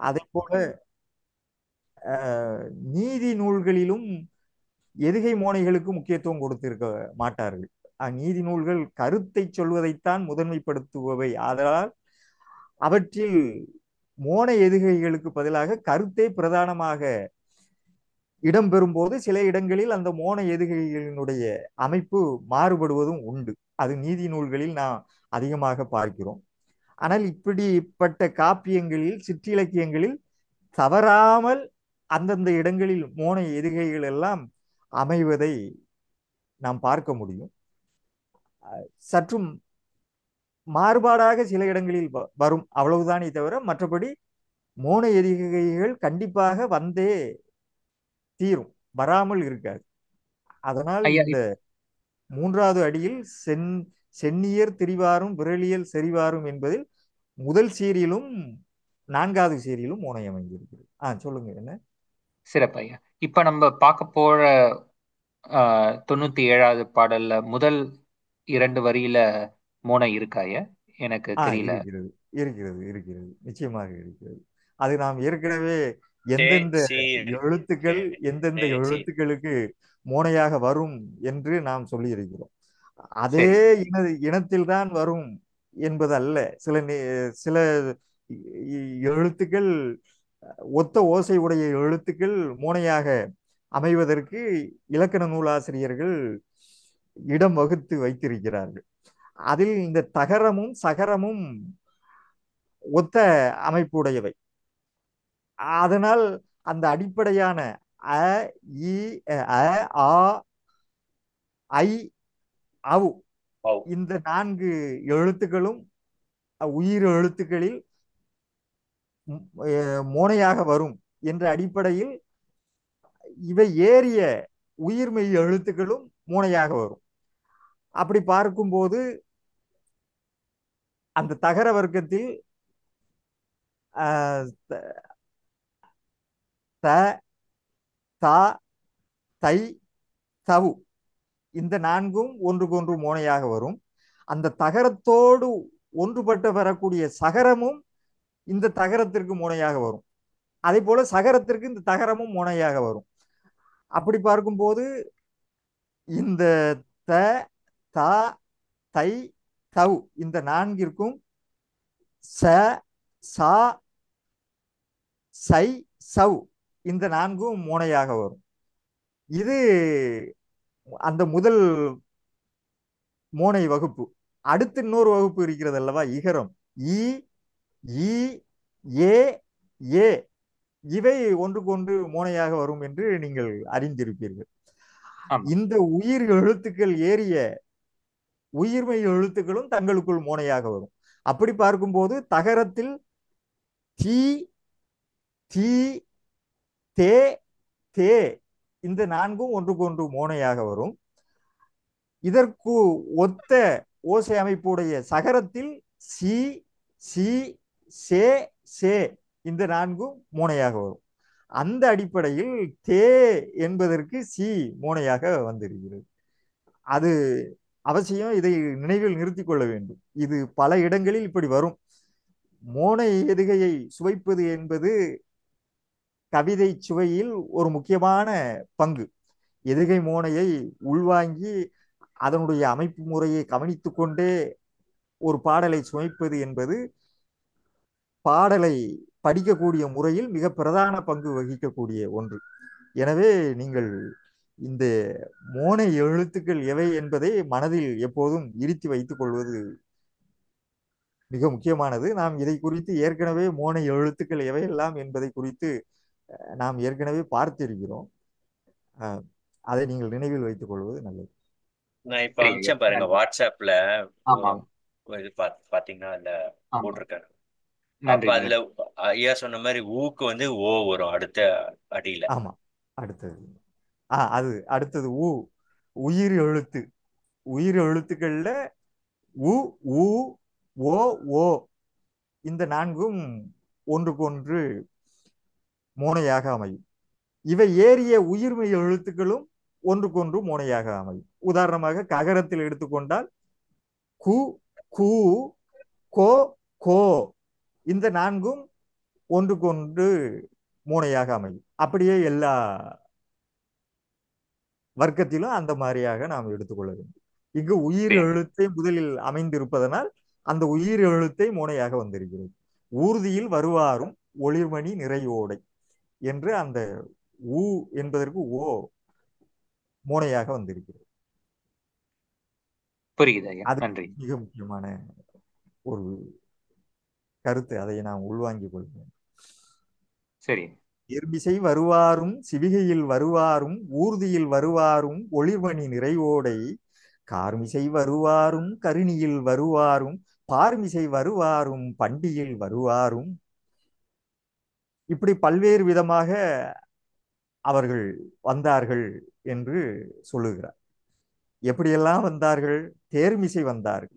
அதே போல அஹ், நீதி நூல்களிலும் எதுகை மோனைகளுக்கு முக்கியத்துவம் கொடுத்திருக்க மாட்டார்கள் அஹ், நீதி நூல்கள் கருத்தை சொல்வதைத்தான் முதன்மைப்படுத்துபவை ஆதலால் அவற்றில் மோன எதுகைகளுக்கு பதிலாக கருத்தே பிரதானமாக இடம்பெறும் போது சில இடங்களில் அந்த மோன எதுகைகளினுடைய அமைப்பு மாறுபடுவதும் உண்டு அது நீதி நூல்களில் நாம் அதிகமாக பார்க்கிறோம் ஆனால் இப்படிப்பட்ட காப்பியங்களில் சிற்றிலக்கியங்களில் தவறாமல் அந்தந்த இடங்களில் மோன எதுகைகள் எல்லாம் அமைவதை நாம் பார்க்க முடியும் சற்றும் மாறுபாடாக சில இடங்களில் வ- வரும் அவ்வளவுதானே தவிர மற்றபடி மோன எதுகைகள் கண்டிப்பாக வந்தே தீரும் வராமல் இருக்காது அதனால் ஐயா இந்த மூன்றாவது அடியில் சென் சென்னியர் திரிவாரும் விரலியல் செறிவாரும் என்பதில் முதல் சீரிலும் நான்காவது சீரிலும் மோனை அமைந்திருக்கிறது ஆ சொல்லுங்க என்ன சிறப்பு ஐயா இப்ப நம்ம பார்க்க போற ஆஹ், தொண்ணூத்தி ஏழாவது பாடல்ல முதல் இரண்டு வரியில மோனை இருக்கா ஐயா எனக்கு ஆ தெரியல இருக்கிறது இருக்கிறது இருக்கிறது நிச்சயமாக இருக்கிறது அது நாம் ஏற்கனவே சே எந்தெந்த சி இருக்கு எழுத்துக்கள் எந்தெந்த சே சி எழுத்துக்களுக்கு மோனையாக வரும் என்று நாம் சொல்லியிருக்கிறோம் அதே சரி இன இனத்தில்தான் வரும் என்பது அல்ல சில நே- சில இ- எழுத்துக்கள் ஒத்த ஓசை உடைய எழுத்துக்கள் மோனையாக அமைவதற்கு இலக்கண நூலாசிரியர்கள் இடம் வகுத்து வைத்திருக்கிறார்கள் அதில் இந்த தகரமும் சகரமும் ஒத்த அமைப்புடையவை அதனால் அந்த அடிப்படையான அ இ அ ஆ ஐ அவு ஓ இந்த நான்கு எழுத்துக்களும் உயிர் எழுத்துக்களில் ம், அஹ், மோனையாக வரும் என்ற அடிப்படையில் இவை ஏறிய உயிர்மெய் எழுத்துக்களும் மோனையாக வரும் அப்படி பார்க்கும்போது அந்த தகர வர்க்கத்தில் அஹ், த த, தா தை தவு இந்த நான்கும் ஒன்றுக்கொன்று மோனையாக வரும் அந்த தகரத்தோடு ஒன்றுபட்டு வரக்கூடிய சகரமும் இந்த தகரத்திற்கு முனையாக வரும் அதே போல சகரத்திற்கு இந்த தகரமும் முனையாக வரும் அப்படி பார்க்கும்போது இந்த த தா தை தவ் இந்த நான்கிற்கும் ச சா சை சவ் இந்த நான்கும் மோனையாக வரும் இது அந்த முதல் மோனை வகுப்பு அடுத்து இன்னொரு வகுப்பு இருக்கிறது அல்லவா இகரம் இ ஈ ஏ ஏ இவை ஒன்றுக்கொன்று மோனையாக வரும் என்று நீங்கள் அறிந்திருப்பீர்கள் ஆமா இந்த உயிர் எழுத்துக்கள் ஏறிய உயிர்மை எழுத்துக்களும் தங்களுக்குள் மோனையாக வரும் அப்படி பார்க்கும்போது தகரத்தில் தீ தீ தே தே இந்த நான்கும் ஒன்றுக்கொன்று மோனையாக வரும் இதற்கு ஒத்த ஓசை அமைப்புடைய சகரத்தில் சி சி சே சே இந்த நான்கும் மோனையாக வரும் அந்த அடிப்படையில் தே என்பதற்கு சி மோனையாக வந்திருக்கிறது அது அவசியம் இதை நினைவில் நிறுத்திக் கொள்ள வேண்டும் இது பல இடங்களில் இப்படி வரும் மோனை எதுகையை சுவைப்பது என்பது கவிதை சுவையில் ஒரு முக்கியமான பங்கு எதுகை மோனையை உள்வாங்கி அதனுடைய அமைப்பு முறையை கவனித்துக் கொண்டே ஒரு பாடலை சுமைப்பது என்பது பாடலை படிக்கக்கூடிய முறையில் மிக பிரதான பங்கு வகிக்கக்கூடிய ஒன்று எனவே நீங்கள் இந்த மோனை எழுத்துக்கள் எவை என்பதை மனதில் எப்போதும் இருத்தி வைத்துக் கொள்வது மிக முக்கியமானது நாம் இதை குறித்து ஏற்கனவே மோனை எழுத்துக்கள் எவையெல்லாம் என்பதை குறித்து அஹ், நாம் ஏற்கனவே பார்த்திருக்கிறோம் அஹ், அதை நீங்கள் நினைவில் வைத்துக் கொள்வது நல்லது நான் இப்ப சரி ஐயா அனுப்பிச்சேன் பாருங்க நன்றி வாட்ஸ்அப்ல ஆமா ஒரு இது பாத் பாத்தீங்கன்னா அதுல ஆமா போட்டிருக்காரு அப்ப நன்றி அதுல நன்றி ஐயா சொன்ன மாதிரி ஊக்கு வந்து ஓ வரும் அடுத்த அடியில ஆமா அடுத்தது ஆ அது அடுத்தது உ உயிர் எழுத்து உயிர் எழுத்துக்கள்ல உ உ ஓ ஓ இந்த நான்கும் ஒன்றுக்கொன்று மோனையாக அமையும் இவை ஏறிய உயிர்மை எழுத்துக்களும் ஒன்றுக்கொன்று மோனையாக அமையும் உதாரணமாக ககரத்தில் எடுத்துக்கொண்டால் கு கு கோ கோ இந்த நான்கும் ஒன்றுக்கொன்று மூனையாக அமையும் அப்படியே எல்லா வர்க்கத்திலும் அந்த மாதிரியாக நாம் எடுத்துக்கொள்ள வேண்டும் இங்கு உயிர் சரி. எழுத்தை முதலில் அமைந்திருப்பதனால் அந்த உயிர் எழுத்தை மூனையாக வந்திருக்கிறது ஊர்தியில் வருவாரும் ஒளிர்மணி நிறையோடை என்று அந்த ஊ என்பதற்கு ஓ மூனையாக வந்திருக்கிறது புரியுது ஐயா அது நன்றி மிக முக்கியமான ஒரு கருத்து அதை நாம் உள்வாங்கிக் கொள்கிறேன் சரி எர்மிசை வருவாரும் சிவிகையில் வருவாரும் ஊர்தியில் வருவாரும் ஒளிர்மணி நிறைவோடை கார்மிசை வருவாரும் கருணியில் வருவாரும் பார்மிசை வருவாரும் பண்டியில் வருவாரும் இப்படி பல்வேறு விதமாக அவர்கள் வந்தார்கள் என்று சொல்லுகிறார் எப்படியெல்லாம் வந்தார்கள் தேர்மிசை வந்தார்கள்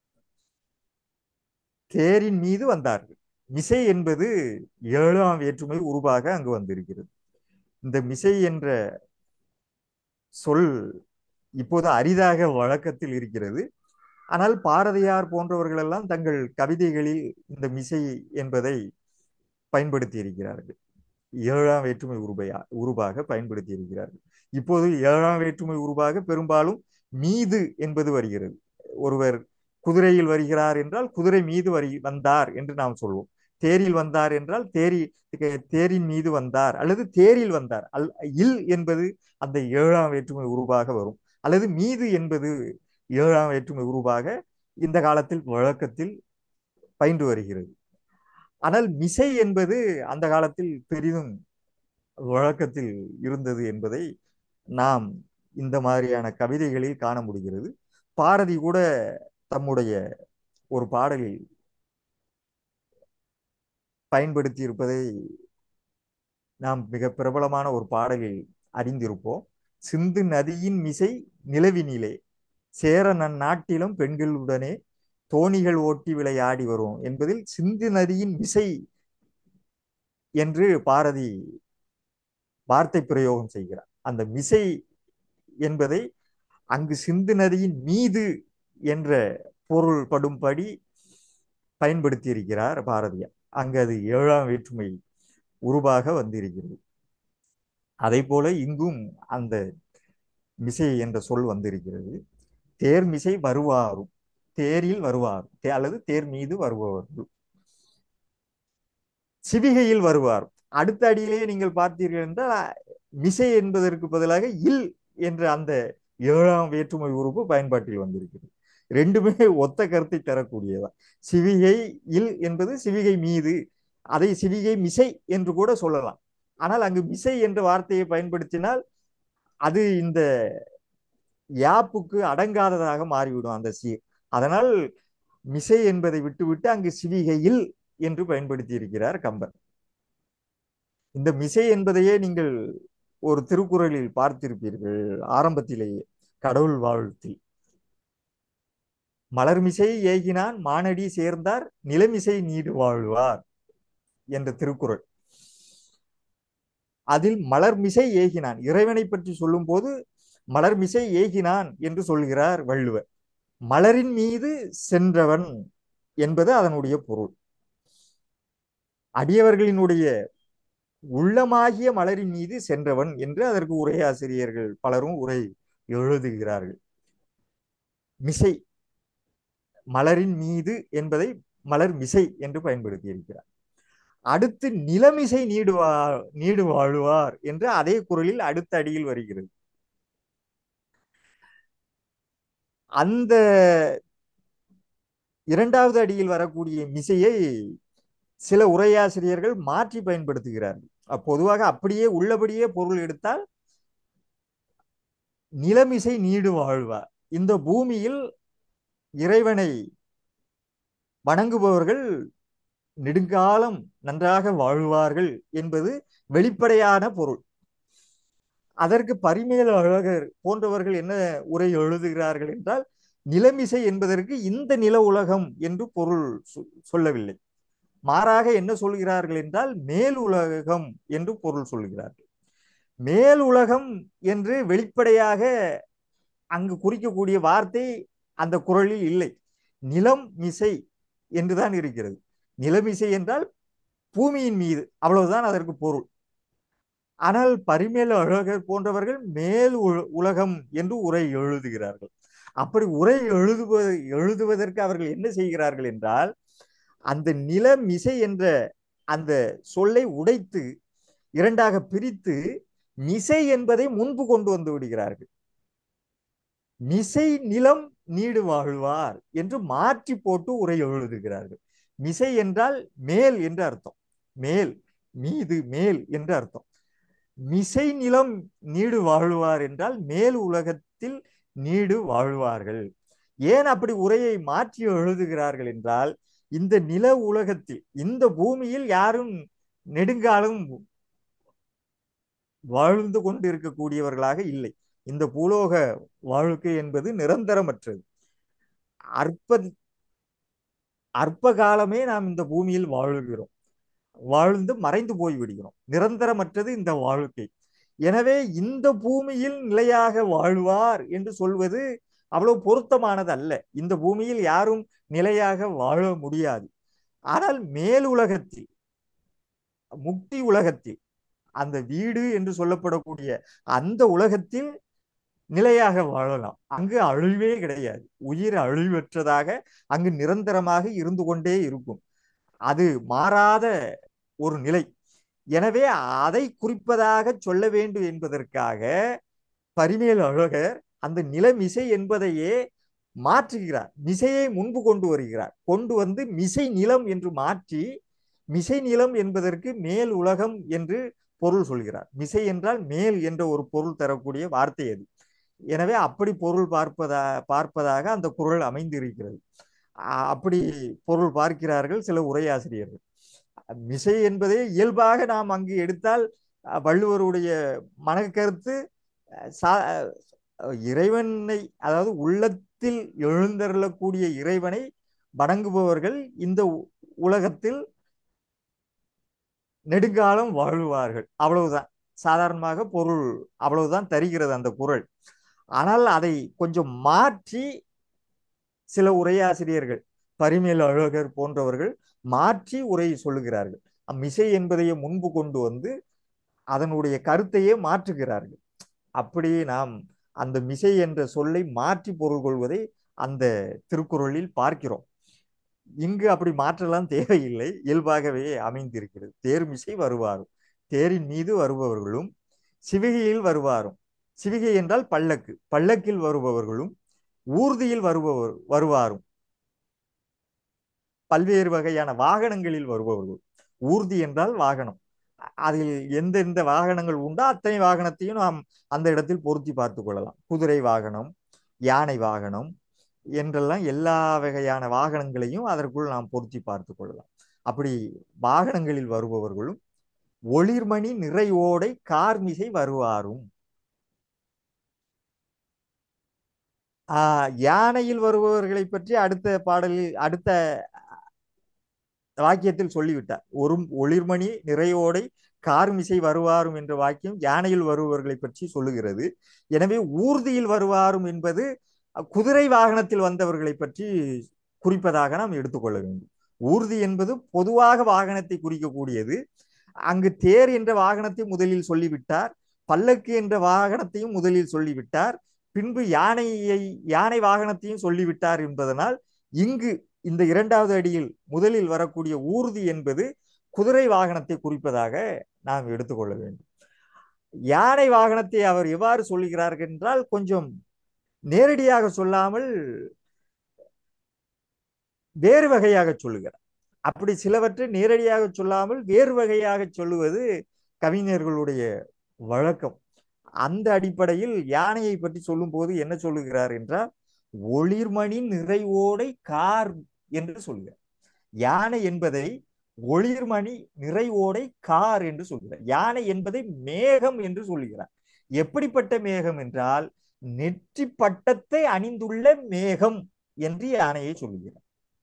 தேரின் மீது வந்தார்கள் மிசை என்பது ஏழாம் வேற்றுமை உருவாக அங்கு வந்திருக்கிறது இந்த மிசை என்ற சொல் இப்போது அரிதாக வழக்கத்தில் இருக்கிறது ஆனால் பாரதியார் போன்றவர்கள் எல்லாம் தங்கள் கவிதைகளில் இந்த மிசை என்பதை பயன்படுத்தி இருக்கிறார்கள் ஏழாம் வேற்றுமை உருபையா உருவாக பயன்படுத்தி இருக்கிறார்கள் இப்போது ஏழாம் வேற்றுமை உருவாக பெரும்பாலும் மீது என்பது வருகிறது ஒருவர் குதிரையில் வருகிறார் என்றால் குதிரை மீது வரி வந்தார் என்று நாம் சொல்வோம் தேரில் வந்தார் என்றால் தேரி தேரின் மீது வந்தார் அல்லது தேரில் வந்தார் அல் இல் என்பது அந்த ஏழாம் வேற்றுமை உருவாக வரும் அல்லது மீது என்பது ஏழாம் வேற்றுமை உருவாக இந்த காலத்தில் வழக்கத்தில் பயின்று வருகிறது ஆனால் மிசை என்பது அந்த காலத்தில் பெரிதும் வழக்கத்தில் இருந்தது என்பதை நாம் இந்த மாதிரியான கவிதைகளில் காண முடிகிறது பாரதி கூட தம்முடைய ஒரு பாடலில் பயன்படுத்தி இருப்பதை நாம் மிக பிரபலமான ஒரு பாடலில் அறிந்திருப்போம் சிந்து நதியின் மிசை நிலவினிலே சேர நன்னாட்டிலும் பெண்களுடனே தோணிகள் ஓட்டி விளையாடி வரும் என்பதில் சிந்து நதியின் மிசை என்று பாரதி வார்த்தை பிரயோகம் செய்கிறார் அந்த மிசை என்பதை அங்கு சிந்து நதியின் மீது என்ற பொருள் படும்படி பயன்படுத்தி இருக்கிறார் பாரதியார் அங்கு அது ஏழாம் வேற்றுமை உருவாக வந்திருக்கிறது அதே போல இங்கும் அந்த மிசை என்ற சொல் வந்திருக்கிறது தேர் மிசை வருவாரும் தேரில் வருவார் அல்லது தேர் மீது வருபவர்கள் சிவிகையில் வருவார் அடுத்த அடியிலே நீங்கள் பார்த்தீர்கள் என்றால் மிசை என்பதற்கு பதிலாக இல் என்ற அந்த ஏழாம் வேற்றுமை உறுப்பு பயன்பாட்டில் வந்திருக்கிறது ரெண்டுமே ஒத்த கருத்தை தரக்கூடியதான் சிவிகை இல் என்பது சிவிகை மீது அதை சிவிகை மிசை என்று கூட சொல்லலாம் ஆனால் அங்கு மிசை என்ற வார்த்தையை பயன்படுத்தினால் அது இந்த யாப்புக்கு அடங்காததாக மாறிவிடும் அந்த சி அதனால் மிசை என்பதை விட்டுவிட்டு அங்கு சிவிகையில் என்று பயன்படுத்தி இருக்கிறார் கம்பர் இந்த மிசை என்பதையே நீங்கள் ஒரு திருக்குறளில் பார்த்திருப்பீர்கள் ஆரம்பத்திலேயே கடவுள் வாழ்த்தில் மலர்மிசை ஏகினான் மானடி சேர்ந்தார் நிலமிசை நீடு வாழ்வார் என்ற திருக்குறள் அதில் மலர்மிசை ஏகினான் இறைவனை பற்றி சொல்லும் போது மலர்மிசை ஏகினான் என்று சொல்கிறார் வள்ளுவர் மலரின் மீது சென்றவன் என்பது அதனுடைய பொருள் அடியவர்களினுடைய உள்ளமாகிய மலரின் மீது சென்றவன் என்று அதற்கு உரையாசிரியர்கள் பலரும் உரை எழுதுகிறார்கள் மிசை மலரின் மீது என்பதை மலர் மிசை என்று பயன்படுத்தி இருக்கிறார் அடுத்து நிலமிசை நீடு வா நீடு வாழுவார் என்று அதே குரலில் அடுத்த அடியில் வருகிறது அந்த இரண்டாவது அடியில் வரக்கூடிய மிசையை சில உரையாசிரியர்கள் மாற்றி பயன்படுத்துகிறார்கள் பொதுவாக அப்படியே உள்ளபடியே பொருள் எடுத்தால் நிலமிசை நீடு வாழ்வார் இந்த பூமியில் இறைவனை வணங்குபவர்கள் நெடுங்காலம் நன்றாக வாழ்வார்கள் என்பது வெளிப்படையான பொருள் அதற்கு பரிமேல் அழகர் போன்றவர்கள் என்ன உரை எழுதுகிறார்கள் என்றால் நிலமிசை என்பதற்கு இந்த நில உலகம் என்று பொருள் சொல்லவில்லை மாறாக என்ன சொல்கிறார்கள் என்றால் மேல் உலகம் என்று பொருள் சொல்கிறார்கள் மேல் உலகம் என்று வெளிப்படையாக அங்கு குறிக்கக்கூடிய வார்த்தை அந்த குரலில் இல்லை நிலம் மிசை என்றுதான் இருக்கிறது நிலமிசை என்றால் பூமியின் மீது அவ்வளவுதான் அதற்கு பொருள் ஆனால் பரிமேல் அழகர் போன்றவர்கள் மேல் உல- உலகம் என்று உரை எழுதுகிறார்கள் அப்படி உரை எழுதுவ எழுதுவதற்கு அவர்கள் என்ன செய்கிறார்கள் என்றால் அந்த நிலமிசை என்ற அந்த சொல்லை உடைத்து இரண்டாக பிரித்து மிசை என்பதை முன்பு கொண்டு வந்து விடுகிறார்கள் மிசை நிலம் நீடு வாழ்வார் என்று மாற்றி போட்டு உரை எழுதுகிறார்கள் மிசை என்றால் மேல் என்று அர்த்தம் மேல் மீது மேல் என்று அர்த்தம் மிசை நிலம் நீடு வாழ்வார் என்றால் மேல் உலகத்தில் நீடு வாழ்வார்கள் ஏன் அப்படி உரையை மாற்றி எழுதுகிறார்கள் என்றால் இந்த நில உலகத்தில் இந்த பூமியில் யாரும் நெடுங்காலம் வாழ்ந்து கொண்டிருக்கக்கூடியவர்களாக இல்லை இந்த பூலோக வாழ்க்கை என்பது நிரந்தரமற்றது அற்ப அற்ப காலமே நாம் இந்த பூமியில் வாழ்கிறோம் வாழ்ந்து மறைந்து போய் விடுகிறோம் நிரந்தரமற்றது இந்த வாழ்க்கை எனவே இந்த பூமியில் நிலையாக வாழ்வார் என்று சொல்வது அவ்வளவு பொருத்தமானது அல்ல இந்த பூமியில் யாரும் நிலையாக வாழ முடியாது ஆனால் மேல் உலகத்தில் முக்தி உலகத்தில் அந்த வீடு என்று சொல்லப்படக்கூடிய அந்த உலகத்தில் நிலையாக வாழலாம் அங்கு அழிவே கிடையாது உயிர் அழிவற்றதாக அங்கு நிரந்தரமாக இருந்து கொண்டே இருக்கும் அது மாறாத ஒரு நிலை எனவே அதை குறிப்பதாக சொல்ல வேண்டும் என்பதற்காக பரிமேல் அழகர் அந்த நிலமிசை என்பதையே மாற்றுகிறார் மிசையை முன்பு கொண்டு வருகிறார் கொண்டு வந்து மிசை நிலம் என்று மாற்றி மிசை நிலம் என்பதற்கு மேல் உலகம் என்று பொருள் சொல்கிறார் மிசை என்றால் மேல் என்ற ஒரு பொருள் தரக்கூடிய வார்த்தை அது எனவே அப்படி பொருள் பார்ப்பதா பார்ப்பதாக அந்த குரல் அமைந்திருக்கிறது அ- அப்படி பொருள் பார்க்கிறார்கள் சில உரையாசிரியர்கள் மிசை என்பதை இயல்பாக நாம் அங்கு எடுத்தால் அஹ், வள்ளுவருடைய மனக்கருத்து அஹ், சா- அஹ், இறைவனை அதாவது உள்ளத்தில் எழுந்தருளக்கூடிய இறைவனை வணங்குபவர்கள் இந்த உ- உலகத்தில் நெடுங்காலம் வாழ்வார்கள் அவ்வளவுதான் சாதாரணமாக பொருள் அவ்வளவுதான் தருகிறது அந்த குறள் ஆனால் அதை கொஞ்சம் மாற்றி சில உரையாசிரியர்கள் பரிமேல் அழகர் போன்றவர்கள் மாற்றி உரை சொல்லுகிறார்கள் மிசை என்பதையே முன்பு கொண்டு வந்து அதனுடைய கருத்தையே மாற்றுகிறார்கள் அப்படி நாம் அந்த மிசை என்ற சொல்லை மாற்றி பொருள் கொள்வதை அந்த திருக்குறளில் பார்க்கிறோம் இங்கு அப்படி மாற்றலாம் தேவையில்லை இயல்பாகவே அமைந்திருக்கிறது தேர் மிசை வருவாரும் தேரின் மீது வருபவர்களும் சிவிகையில் வருவாரும் சிவிகை என்றால் பல்லக்கு பல்லக்கில் வருபவர்களும் ஊர்தியில் வருபவர் வருவாரும் பல்வேறு வகையான வாகனங்களில் வருபவர்கள் ஊர்தி என்றால் வாகனம் அதில் எந்தெந்த வாகனங்கள் உண்டோ அத்தனை வாகனத்தையும் நாம் அந்த இடத்தில் பொருத்தி பார்த்து கொள்ளலாம் குதிரை வாகனம் யானை வாகனம் என்றெல்லாம் எல்லா வகையான வாகனங்களையும் அதற்குள் நாம் பொருத்தி பார்த்து கொள்ளலாம் அப்படி வாகனங்களில் வருபவர்களும் ஒளிர்மணி நிறை ஓடை கார்மிசை வருவாரும் ஆஹ் யானையில் வருபவர்களை பற்றி அடுத்த பாடலில் அடுத்த வாக்கியத்தில் சொல்லிவிட்டார் ஒரு ஒளிர்மணி நிறையோடை கார்மிசை வருவாரும் என்ற வாக்கியம் யானையில் வருபவர்களை பற்றி சொல்லுகிறது எனவே ஊர்தியில் வருவாரும் என்பது குதிரை வாகனத்தில் வந்தவர்களை பற்றி குறிப்பதாக நாம் எடுத்துக்கொள்ள வேண்டும் ஊர்தி என்பது பொதுவாக வாகனத்தை குறிக்கக்கூடியது அங்கு தேர் என்ற வாகனத்தை முதலில் சொல்லிவிட்டார் பல்லக்கு என்ற வாகனத்தையும் முதலில் சொல்லிவிட்டார் பின்பு யானையை யானை வாகனத்தையும் சொல்லிவிட்டார் என்பதனால் இங்கு இந்த இரண்டாவது அடியில் முதலில் வரக்கூடிய ஊர்தி என்பது குதிரை வாகனத்தை குறிப்பதாக நாம் எடுத்துக்கொள்ள வேண்டும் யானை வாகனத்தை அவர் எவ்வாறு சொல்லுகிறார் என்றால் கொஞ்சம் நேரடியாக சொல்லாமல் வேறு வகையாக சொல்லுகிறார் அப்படி சிலவற்றை நேரடியாக சொல்லாமல் வேறு வகையாக சொல்லுவது கவிஞர்களுடைய வழக்கம் அந்த அடிப்படையில் யானையை பற்றி சொல்லும்போது என்ன சொல்லுகிறார் என்றால் ஒளிர்மணி நிறைவோடை கார் என்று சொல்கிறார் யானை என்பதை ஒளிர்மணி நிறைவோடை கார் என்று சொல்கிறார் யானை என்பதை மேகம் என்று சொல்லுகிறார் எப்படிப்பட்ட மேகம் என்றால் நெற்றி பட்டத்தை அணிந்துள்ள மேகம் என்று யானையை சொல்லுகிறார்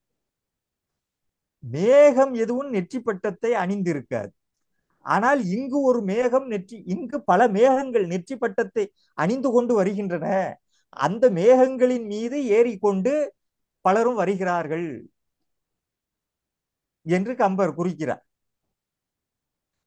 மேகம் எதுவும் நெற்றி பட்டத்தை அணிந்திருக்காது ஆனால் இங்கு ஒரு மேகம் நெற்றி இங்கு பல மேகங்கள் நெற்றி பட்டத்தை அணிந்து கொண்டு வருகின்றன அந்த மேகங்களின் மீது ஏறிக்கொண்டு பலரும் வருகிறார்கள் என்று கம்பர் குறிக்கிறார்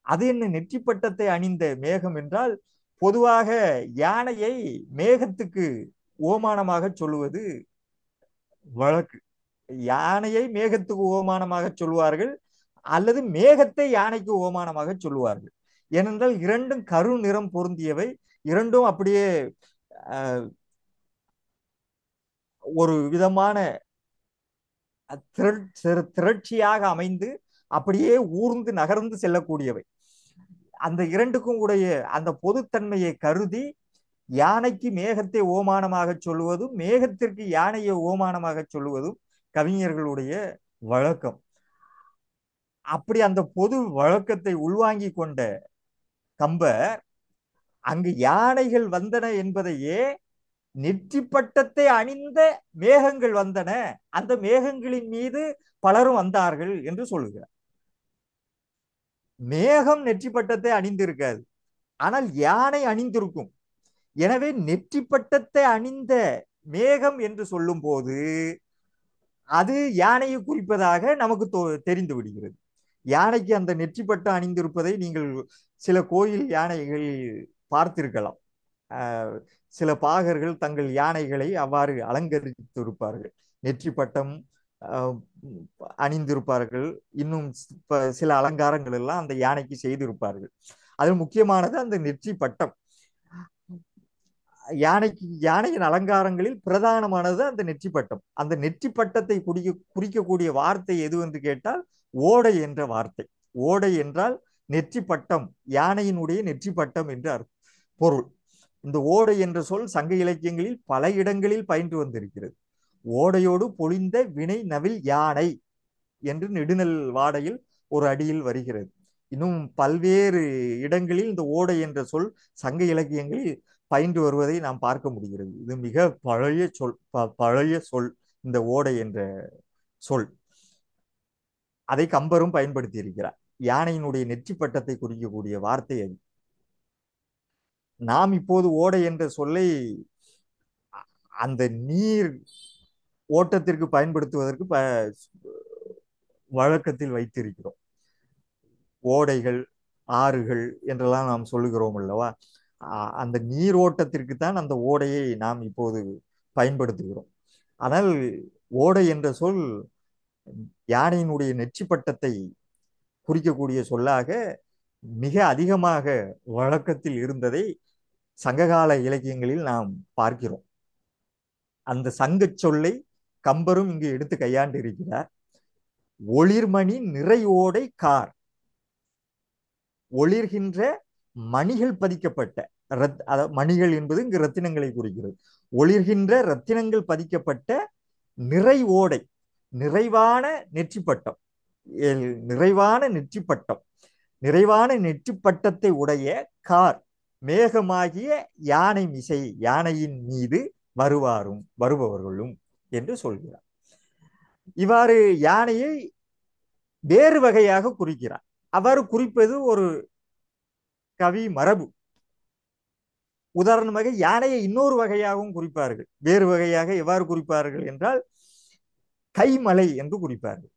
அது என்ன நெற்றி பட்டத்தை அணிந்த மேகம் என்றால் பொதுவாக யானையை மேகத்துக்கு ஓமானமாக சொல்லுவது வழக்கு யானையை மேகத்துக்கு ஓமானமாக சொல்வார்கள் அல்லது மேகத்தை யானைக்கு ஓமானமாக சொல்லுவார்கள் ஏனென்றால் இரண்டும் கரு நிறம் பொருந்தியவை இரண்டும் அப்படியே அஹ், ஒரு விதமான திரட்- திர- திரட்சியாக அமைந்து அப்படியே ஊர்ந்து நகர்ந்து செல்லக்கூடியவை அந்த இரண்டுக்கும் உடைய அந்த பொதுத்தன்மையை கருதி யானைக்கு மேகத்தை ஓமானமாக சொல்லுவதும் மேகத்திற்கு யானையை ஓமானமாக சொல்லுவதும் கவிஞர்களுடைய வழக்கம் அப்படி அந்த பொது வழக்கத்தை உள்வாங்கி கொண்ட கம்பர் அங்கு யானைகள் வந்தன என்பதையே நெற்றி பட்டத்தை அணிந்த மேகங்கள் வந்தன அந்த மேகங்களின் மீது பலரும் வந்தார்கள் என்று சொல்லுகிறார் மேகம் நெற்றி பட்டத்தை அணிந்திருக்காது ஆனால் யானை அணிந்திருக்கும் எனவே நெற்றி பட்டத்தை அணிந்த மேகம் என்று சொல்லும் போது அது யானையை குறிப்பதாக நமக்கு தொ- தெரிந்து விடுகிறது யானைக்கு அந்த நெற்றி பட்டம் அணிந்திருப்பதை நீங்கள் சில கோயில் யானைகள் பார்த்திருக்கலாம் ஆஹ் சில பாகர்கள் தங்கள் யானைகளை அவ்வாறு அலங்கரித்திருப்பார்கள் நெற்றி பட்டம் ஆஹ் அணிந்திருப்பார்கள் இன்னும் ப- சில அலங்காரங்கள் எல்லாம் அந்த யானைக்கு செய்திருப்பார்கள் அதில் முக்கியமானது அந்த நெற்றி பட்டம் யானைக்கு யானையின் அலங்காரங்களில் பிரதானமானது அந்த நெற்றி பட்டம் அந்த நெற்றி பட்டத்தை குறிக்க குறிக்கக்கூடிய வார்த்தை எது என்று கேட்டால் ஓடை என்ற வார்த்தை ஓடை என்றால் நெற்றி பட்டம் யானையினுடைய நெற்றி பட்டம் என்று அர்த்தம் பொருள் இந்த ஓடை என்ற சொல் சங்க இலக்கியங்களில் பல இடங்களில் பயின்று வந்திருக்கிறது ஓடையோடு பொழிந்த வினை நவில் யானை என்று நெடுநல் வாடையில் ஒரு அடியில் வருகிறது இன்னும் பல்வேறு இடங்களில் இந்த ஓடை என்ற சொல் சங்க இலக்கியங்களில் பயின்று வருவதை நாம் பார்க்க முடிகிறது இது மிக பழைய சொல் ப- பழைய சொல் இந்த ஓடை என்ற சொல் அதை கம்பரும் பயன்படுத்தி இருக்கிறார் யானையினுடைய நெற்றி பட்டத்தை குறிக்கக்கூடிய வார்த்தை அது நாம் இப்போது ஓடை என்ற சொல்லை அ- அந்த நீர் ஓட்டத்திற்கு பயன்படுத்துவதற்கு ப வழக்கத்தில் வைத்திருக்கிறோம் ஓடைகள் ஆறுகள் என்றெல்லாம் நாம் சொல்லுகிறோம் அல்லவா அ- அந்த நீர் ஓட்டத்திற்கு தான் அந்த ஓடையை நாம் இப்போது பயன்படுத்துகிறோம் ஆனால் ஓடை என்ற சொல் யானையினுடைய நெற்றி பட்டத்தை குறிக்கக்கூடிய சொல்லாக மிக அதிகமாக வழக்கத்தில் இருந்ததை சங்ககால இலக்கியங்களில் நாம் பார்க்கிறோம் அந்த சங்கச் சொல்லை கம்பரும் இங்கு எடுத்து கையாண்டு இருக்கிறார் ஒளிர்மணி நிறை ஓடை கார் ஒளிர்கின்ற மணிகள் பதிக்கப்பட்ட ரத் அத- மணிகள் என்பது இங்கு ரத்தினங்களை குறிக்கிறது ஒளிர்கின்ற ரத்தினங்கள் பதிக்கப்பட்ட நிறை ஓடை நிறைவான நெற்றிப்பட்டம் எல்- நிறைவான நெற்றிப்பட்டம் நிறைவான நெற்றிப்பட்டத்தை உடைய கார் மேகமாகிய யானை மிசை யானையின் மீது வருவாரும் வருபவர்களும் என்று சொல்கிறார் இவ்வாறு யானையை வேறு வகையாக குறிக்கிறார் அவ்வாறு குறிப்பது ஒரு கவி மரபு உதாரணமாக யானையை இன்னொரு வகையாகவும் குறிப்பார்கள் வேறு வகையாக எவ்வாறு குறிப்பார்கள் என்றால் கைமலை என்று குறிப்பார்கள்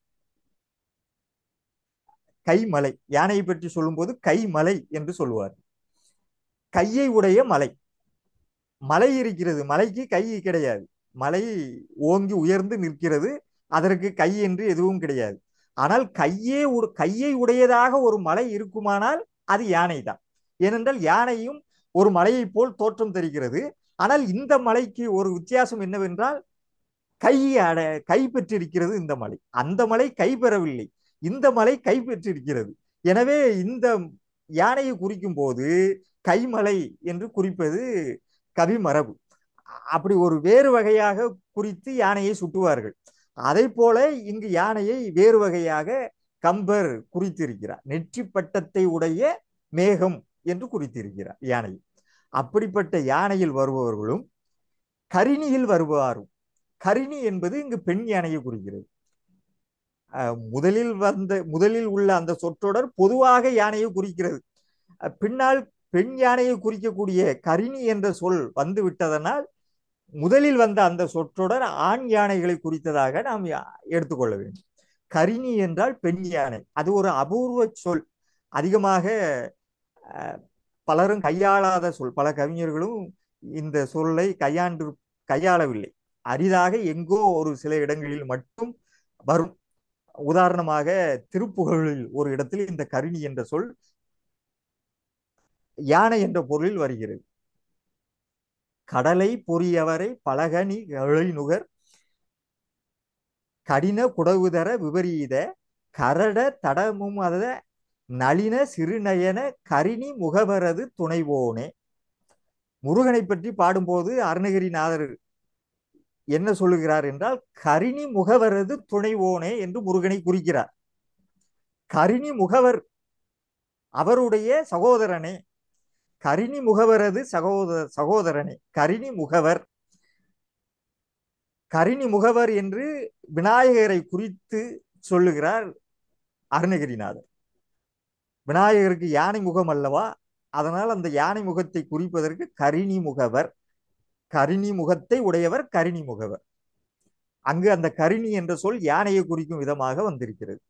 கைமலை யானையை பற்றி சொல்லும்போது கைமலை என்று சொல்லுவார் கையை உடைய மலை மலை இருக்கிறது மலைக்கு கை கிடையாது மலை ஓங்கி உயர்ந்து நிற்கிறது அதற்கு கை என்று எதுவும் கிடையாது ஆனால் கையே உட- கையை உடையதாக ஒரு மலை இருக்குமானால் அது யானை தான் ஏனென்றால் யானையும் ஒரு மலையை போல் தோற்றம் தருகிறது ஆனால் இந்த மலைக்கு ஒரு வித்தியாசம் என்னவென்றால் கை அட கை பெற்றிருக்கிறது இந்த மலை அந்த மலை கை பெறவில்லை இந்த மலை கை பெற்றிருக்கிறது எனவே இந்த யானையை குறிக்கும் போது கைமலை என்று குறிப்பது கவி மரபு அப்படி ஒரு வேறு வகையாக குறித்து யானையை சுட்டுவார்கள் அதை போல இங்கு யானையை வேறு வகையாக கம்பர் குறித்திருக்கிறார் நெற்றி பட்டத்தை உடைய மேகம் என்று குறித்திருக்கிறார் யானை அப்படிப்பட்ட யானையில் வருபவர்களும் கரிணியில் வருவாரும் கரிணி என்பது இங்கு பெண் யானையை குறிக்கிறது அஹ் முதலில் வந்த முதலில் உள்ள அந்த சொற்றொடர் பொதுவாக யானையை குறிக்கிறது அஹ் பின்னால் பெண் யானையை குறிக்கக்கூடிய கரிணி என்ற சொல் வந்து விட்டதனால் முதலில் வந்த அந்த சொற்றொடர் ஆண் யானைகளை குறித்ததாக நாம் யா- எடுத்துக்கொள்ள வேண்டும் கரிணி என்றால் பெண் யானை அது ஒரு அபூர்வ சொல் அதிகமாக அஹ், பலரும் கையாளாத சொல் பல கவிஞர்களும் இந்த சொல்லை கையாண்டு கையாளவில்லை அரிதாக எங்கோ ஒரு சில இடங்களில் மட்டும் வரும் உதாரணமாக திருப்புகழில் ஒரு இடத்தில் இந்த கருணி என்ற சொல் யானை என்ற பொருளில் வருகிறது கடலை பொறியவரை பலகனி நுகர் கடின குடவுதர விபரீத கரட தடமும் அத நளின சிறுநயன கரிணி முகவரது துணைவோனே முருகனை பற்றி பாடும்போது அருணகிரிநாதர் என்ன சொல்லுகிறார் என்றால் கரிணி முகவரது துணைவோனே என்று முருகனை குறிக்கிறார் கரிணி முகவர் அவருடைய சகோதரனே கரிணி முகவரது சகோதர சகோதரனே கரிணி முகவர் கரிணி முகவர் என்று விநாயகரை குறித்து சொல்லுகிறார் அருணகிரிநாதர் விநாயகருக்கு யானை முகம் அல்லவா அதனால் அந்த யானை முகத்தை குறிப்பதற்கு கரிணி முகவர் கரிணி முகத்தை உடையவர் கரிணி முகவர் அங்கு அந்த கரிணி என்ற சொல் யானையை குறிக்கும் விதமாக வந்திருக்கிறது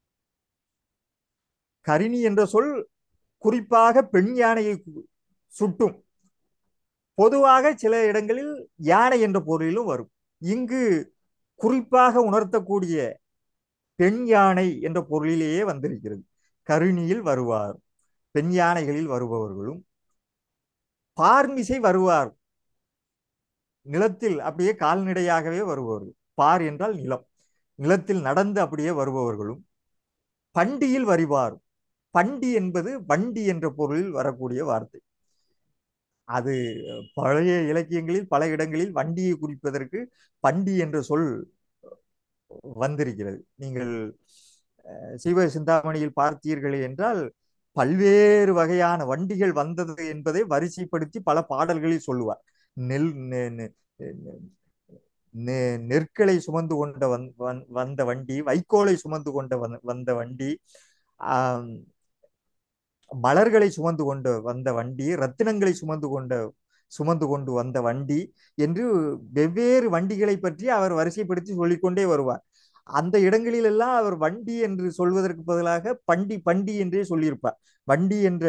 கரிணி என்ற சொல் குறிப்பாக பெண் யானையை கு- சுட்டும் பொதுவாக சில இடங்களில் யானை என்ற பொருளிலும் வரும் இங்கு குறிப்பாக உணர்த்தக்கூடிய பெண் யானை என்ற பொருளிலேயே வந்திருக்கிறது கருணியில் வருவார் பெண் யானைகளில் வருபவர்களும் பார்மிசை வருவார் நிலத்தில் அப்படியே கால்நடையாகவே வருபவர்கள் பார் என்றால் நிலம் நிலத்தில் நடந்து அப்படியே வருபவர்களும் பண்டியில் வருவார் பண்டி என்பது வண்டி என்ற பொருளில் வரக்கூடிய வார்த்தை அது பழைய இலக்கியங்களில் பல இடங்களில் வண்டியை குறிப்பதற்கு பண்டி என்ற சொல் வந்திருக்கிறது நீங்கள் அஹ், சீவ சிந்தாமணியில் பார்த்தீர்கள் என்றால் பல்வேறு வகையான வண்டிகள் வந்தது என்பதை வரிசைப்படுத்தி பல பாடல்களில் சொல்லுவார் நெல் நெ- நெ- நெ- நெற்களை சுமந்து கொண்ட வந் வந்- வந்த வண்டி வைக்கோலை சுமந்து கொண்ட வந்த- வந்த வண்டி ஆம், மலர்களை சுமந்து கொண்டு வந்த வண்டி ரத்தினங்களை சுமந்து கொண்ட சுமந்து கொண்டு வந்த வண்டி என்று வெவ்வேறு வண்டிகளை பற்றி அவர் வரிசைப்படுத்தி சொல்லிக்கொண்டே வருவார் அந்த இடங்களில் எல்லாம் அவர் வண்டி என்று சொல்வதற்கு பதிலாக பண்டி பண்டி என்றே சொல்லியிருப்பார் வண்டி என்ற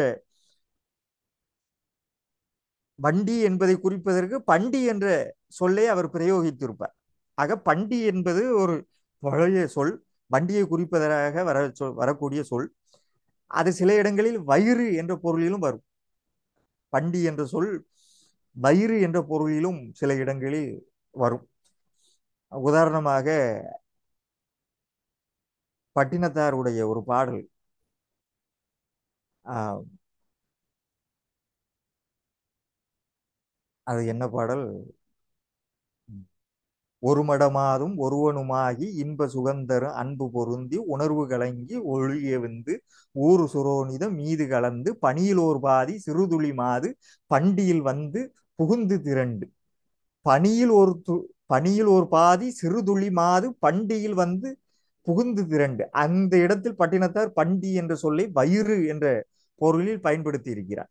வண்டி என்பதை குறிப்பதற்கு பண்டி என்ற சொல்லை அவர் பிரயோகித்திருப்பார் ஆக பண்டி என்பது ஒரு பழைய சொல் வண்டியை குறிப்பதற்காக வர சொல் வரக்கூடிய சொல் அது சில இடங்களில் வயிறு என்ற பொருளிலும் வரும் பண்டி என்ற சொல் வயிறு என்ற பொருளிலும் சில இடங்களில் வரும் உதாரணமாக பட்டினத்தாருடைய ஒரு பாடல் ஆஹ், அது என்ன பாடல் ஒரு மடமாதும் ஒருவனுமாகி இன்ப சுகந்தரும் அன்பு பொருந்தி உணர்வு கலங்கி ஒழிய வந்து ஊறு சுரோனிதம் மீது கலந்து பனியில் ஓர் பாதி சிறுதுளி மாது பண்டியில் வந்து புகுந்து திரண்டு பனியில் ஒரு து பனியில் ஒரு பாதி சிறுதுளி மாது பண்டியில் வந்து புகுந்து திரண்டு அந்த இடத்தில் பட்டினத்தார் பண்டி என்ற சொல்லை வயிறு என்ற பொருளில் பயன்படுத்தி இருக்கிறார்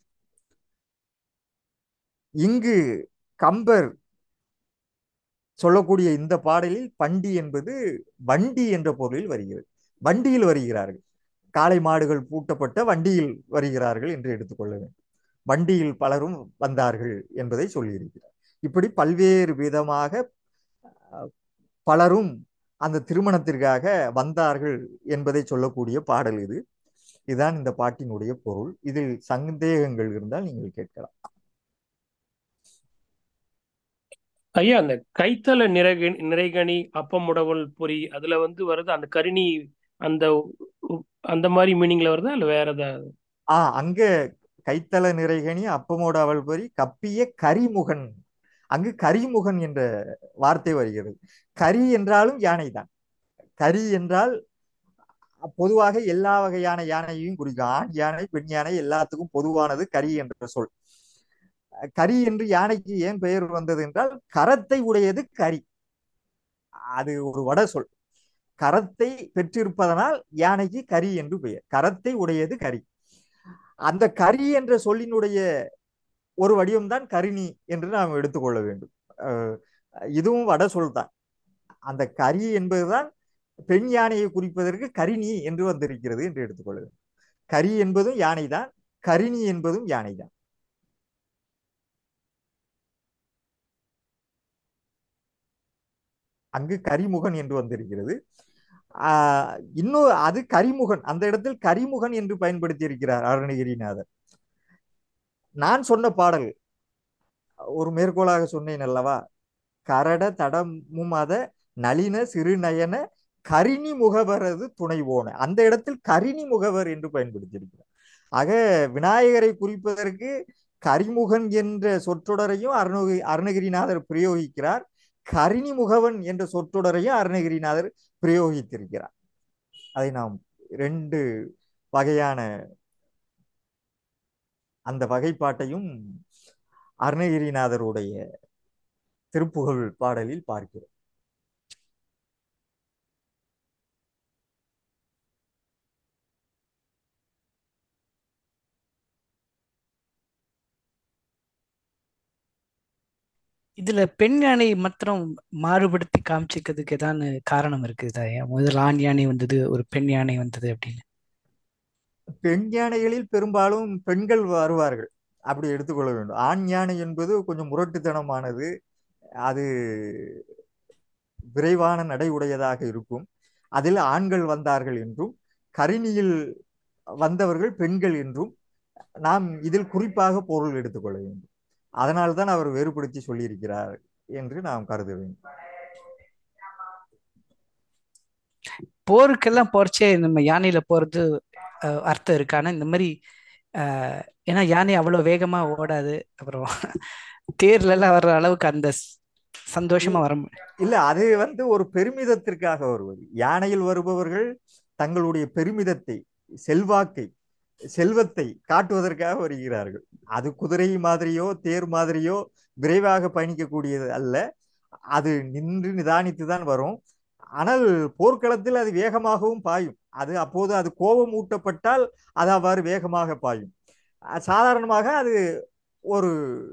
இங்கு கம்பர் சொல்லக்கூடிய இந்த பாடலில் பண்டி என்பது வண்டி என்ற பொருளில் வருகிறது வண்டியில் வருகிறார்கள் காளை மாடுகள் பூட்டப்பட்ட வண்டியில் வருகிறார்கள் என்று எடுத்துக்கொள்ள வேண்டும் வண்டியில் பலரும் வந்தார்கள் என்பதை சொல்லியிருக்கிறார் இப்படி பல்வேறு விதமாக அஹ், பலரும் அந்த திருமணத்திற்காக வந்தார்கள் என்பதை சொல்லக்கூடிய பாடல் இது இதுதான் இந்த பாட்டினுடைய பொருள் இதில் சந்தேகங்கள் இருந்தால் நீங்கள் கேட்கலாம் ஐயா அந்த கைத்தல நிறைகனி நிறைகனி அப்பமுடவல் பொறி அதுல வந்து வருது அந்த கரிணி அந்த உ- அந்த மாதிரி மீனிங்ல வருதா இல்ல வேற ஏதாவது ஆ அங்க கைத்தல நிறைகனி அப்பமோட அவள் பரி கப்பிய கரிமுகன் அங்கு கரிமுகன் என்ற வார்த்தை வருகிறது கரி என்றாலும் யானைதான் கரி என்றால் பொதுவாக எல்லா வகையான யானையையும் குறிக்கும் ஆண் யானை பெண் யானை எல்லாத்துக்கும் பொதுவானது கரி என்ற சொல் கரி என்று யானைக்கு ஏன் பெயர் வந்தது என்றால் கரத்தை உடையது கரி அது ஒரு வட சொல் கரத்தை பெற்றிருப்பதனால் யானைக்கு கரி என்று பெயர் கரத்தை உடையது கரி அந்த கரி என்ற சொல்லினுடைய ஒரு வடிவம்தான் கரிணி என்று நாம் எடுத்துக்கொள்ள வேண்டும் அஹ் இதுவும் வட சொல் தான் அந்த கரி என்பதுதான் பெண் யானையை குறிப்பதற்கு கரிணி என்று வந்திருக்கிறது என்று எடுத்துக்கொள்ள வேண்டும் கரி என்பதும் யானைதான் கரிணி என்பதும் யானைதான் அங்கு கரிமுகன் என்று வந்திருக்கிறது ஆஹ் இன்னும் அது கரிமுகன் அந்த இடத்தில் கரிமுகன் என்று பயன்படுத்தி இருக்கிறார் அருணகிரிநாதர் நான் சொன்ன பாடல் ஒரு மேற்கோளாக சொன்னேன் அல்லவா கரட தடமுமத நளின சிறுநயன கரிணி முகவரது துணைவோன அந்த இடத்தில் கரிணி முகவர் என்று பயன்படுத்தியிருக்கிறார் ஆக விநாயகரை குறிப்பதற்கு கரிமுகன் என்ற சொற்றொடரையும் அருணகி அருணகிரிநாதர் பிரயோகிக்கிறார் கரிணி முகவன் என்ற சொற்றொடரையும் அருணகிரிநாதர் பிரயோகித்திருக்கிறார் அதை நாம் ரெண்டு வகையான அந்த வகைப்பாட்டையும் அருணகிரிநாதருடைய திருப்புகழ் பாடலில் பார்க்கிறோம் இதுல பெண் யானை மாத்திரம் மாறுபடுத்தி காமிச்சிக்கிறதுக்கு ஏதாவது காரணம் இருக்குதா ஏன் முதல் ஆண் யானை வந்தது ஒரு பெண் யானை வந்தது அப்படின்னு பெண் யானைகளில் பெரும்பாலும் பெண்கள் வருவார்கள் அப்படி எடுத்துக்கொள்ள வேண்டும் ஆண் யானை என்பது கொஞ்சம் முரட்டுத்தனமானது அது விரைவான நடை உடையதாக இருக்கும் அதில் ஆண்கள் வந்தார்கள் என்றும் கரிணியில் வந்தவர்கள் பெண்கள் என்றும் நாம் இதில் குறிப்பாக பொருள் எடுத்துக்கொள்ள வேண்டும் அதனால்தான் அவர் வேறுபடுத்தி சொல்லியிருக்கிறார் என்று நாம் கருத வேண்டும் போருக்கெல்லாம் போறச்சே நம்ம யானையில போறது அஹ், அர்த்தம் இருக்கு ஆனா இந்த மாதிரி அஹ், ஏன்னா யானை அவ்வளவு வேகமா ஓடாது அப்புறம் தேர்ல எல்லாம் வர்ற அளவுக்கு அந்த ஸ்- சந்தோஷமா வர மு- இல்ல அது வந்து ஒரு பெருமிதத்திற்காக வருவது யானையில் வருபவர்கள் தங்களுடைய பெருமிதத்தை செல்வாக்கை செல்வத்தை காட்டுவதற்காக வருகிறார்கள் அது குதிரை மாதிரியோ தேர் மாதிரியோ விரைவாக பயணிக்கக்கூடியது அல்ல அது நின்று நிதானித்து தான் வரும் ஆனால் போர்க்களத்தில் அது வேகமாகவும் பாயும் அது அப்போது அது கோபம் ஊட்டப்பட்டால் அது அவ்வாறு வேகமாக பாயும் அஹ் சாதாரணமாக அது ஒரு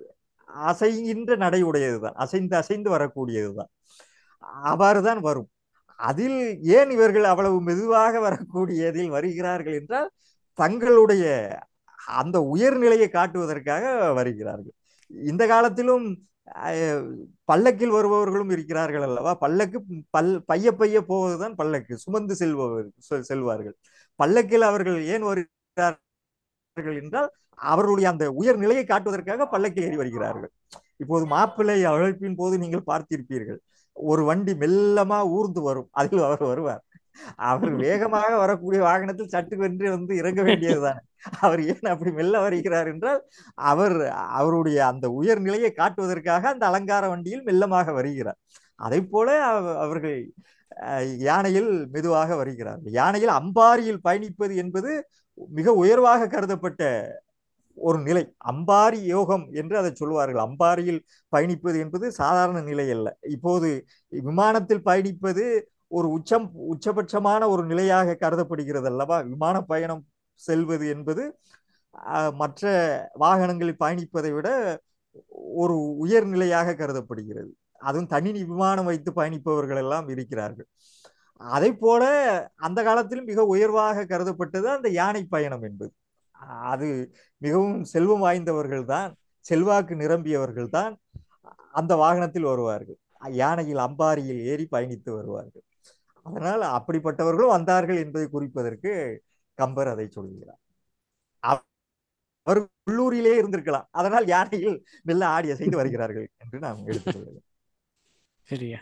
அசைகின்ற நடை உடையதுதான் அசைந்து அசைந்து வரக்கூடியதுதான் அவ்வாறு தான் வரும் அதில் ஏன் இவர்கள் அவ்வளவு மெதுவாக வரக்கூடியதில் வருகிறார்கள் என்றால் தங்களுடைய அந்த உயர்நிலையை காட்டுவதற்காக வருகிறார்கள் இந்த காலத்திலும் அஹ், பல்லக்கில் வருபவர்களும் இருக்கிறார்கள் அல்லவா பல்லக்கு பல் பைய பைய போவதுதான் பல்லக்கு சுமந்து செல்பவர் செல்- செல்வார்கள் பல்லக்கில் அவர்கள் ஏன் வருகிறார்கள் என்றால் அவர்களுடைய அந்த உயர்நிலையை காட்டுவதற்காக பல்லக்கில் ஏறி வருகிறார்கள் இப்போது மாப்பிள்ளை அழைப்பின் போது நீங்கள் பார்த்திருப்பீர்கள் ஒரு வண்டி மெல்லமா ஊர்ந்து வரும் அதில் அவர் வருவார் அவர் வேகமாக வரக்கூடிய வாகனத்தில் சட்டுக்கென்று வந்து இறங்க வேண்டியதுதான் அவர் ஏன் அப்படி மெல்ல வருகிறார் என்றால் அவர் அவருடைய அந்த உயர்நிலையை காட்டுவதற்காக அந்த அலங்கார வண்டியில் மெல்லமாக வருகிறார் அதை போல அவ- அவர்கள் அஹ், யானையில் மெதுவாக வருகிறார்கள் யானையில் அம்பாரியில் பயணிப்பது என்பது மிக உயர்வாக கருதப்பட்ட ஒரு நிலை அம்பாரி யோகம் என்று அதை சொல்வார்கள் அம்பாரியில் பயணிப்பது என்பது சாதாரண நிலை அல்ல இப்போது விமானத்தில் பயணிப்பது ஒரு உச்சம் உச்சபட்சமான ஒரு நிலையாக கருதப்படுகிறது அல்லவா விமான பயணம் செல்வது என்பது அஹ், மற்ற வாகனங்களில் பயணிப்பதை விட ஒரு உயர்நிலையாக கருதப்படுகிறது அதுவும் தனி விமானம் வைத்து பயணிப்பவர்கள் எல்லாம் இருக்கிறார்கள் அதை போல அந்த காலத்தில் மிக உயர்வாக கருதப்பட்டது அந்த யானை பயணம் என்பது அது மிகவும் செல்வம் வாய்ந்தவர்கள் தான் செல்வாக்கு நிரம்பியவர்கள் தான் அந்த வாகனத்தில் வருவார்கள் யானையில் அம்பாரியில் ஏறி பயணித்து வருவார்கள் அதனால் அப்படிப்பட்டவர்களும் வந்தார்கள் என்பதை குறிப்பதற்கு கம்பர் அதை சொல்கிறார் அவ- அவர் உள்ளூரிலே இருந்திருக்கலாம் அதனால் யானையில் மெல்ல ஆடி அசைந்து வருகிறார்கள் என்று நாம் எடுத்துக்கொள்கிறோம் சரியா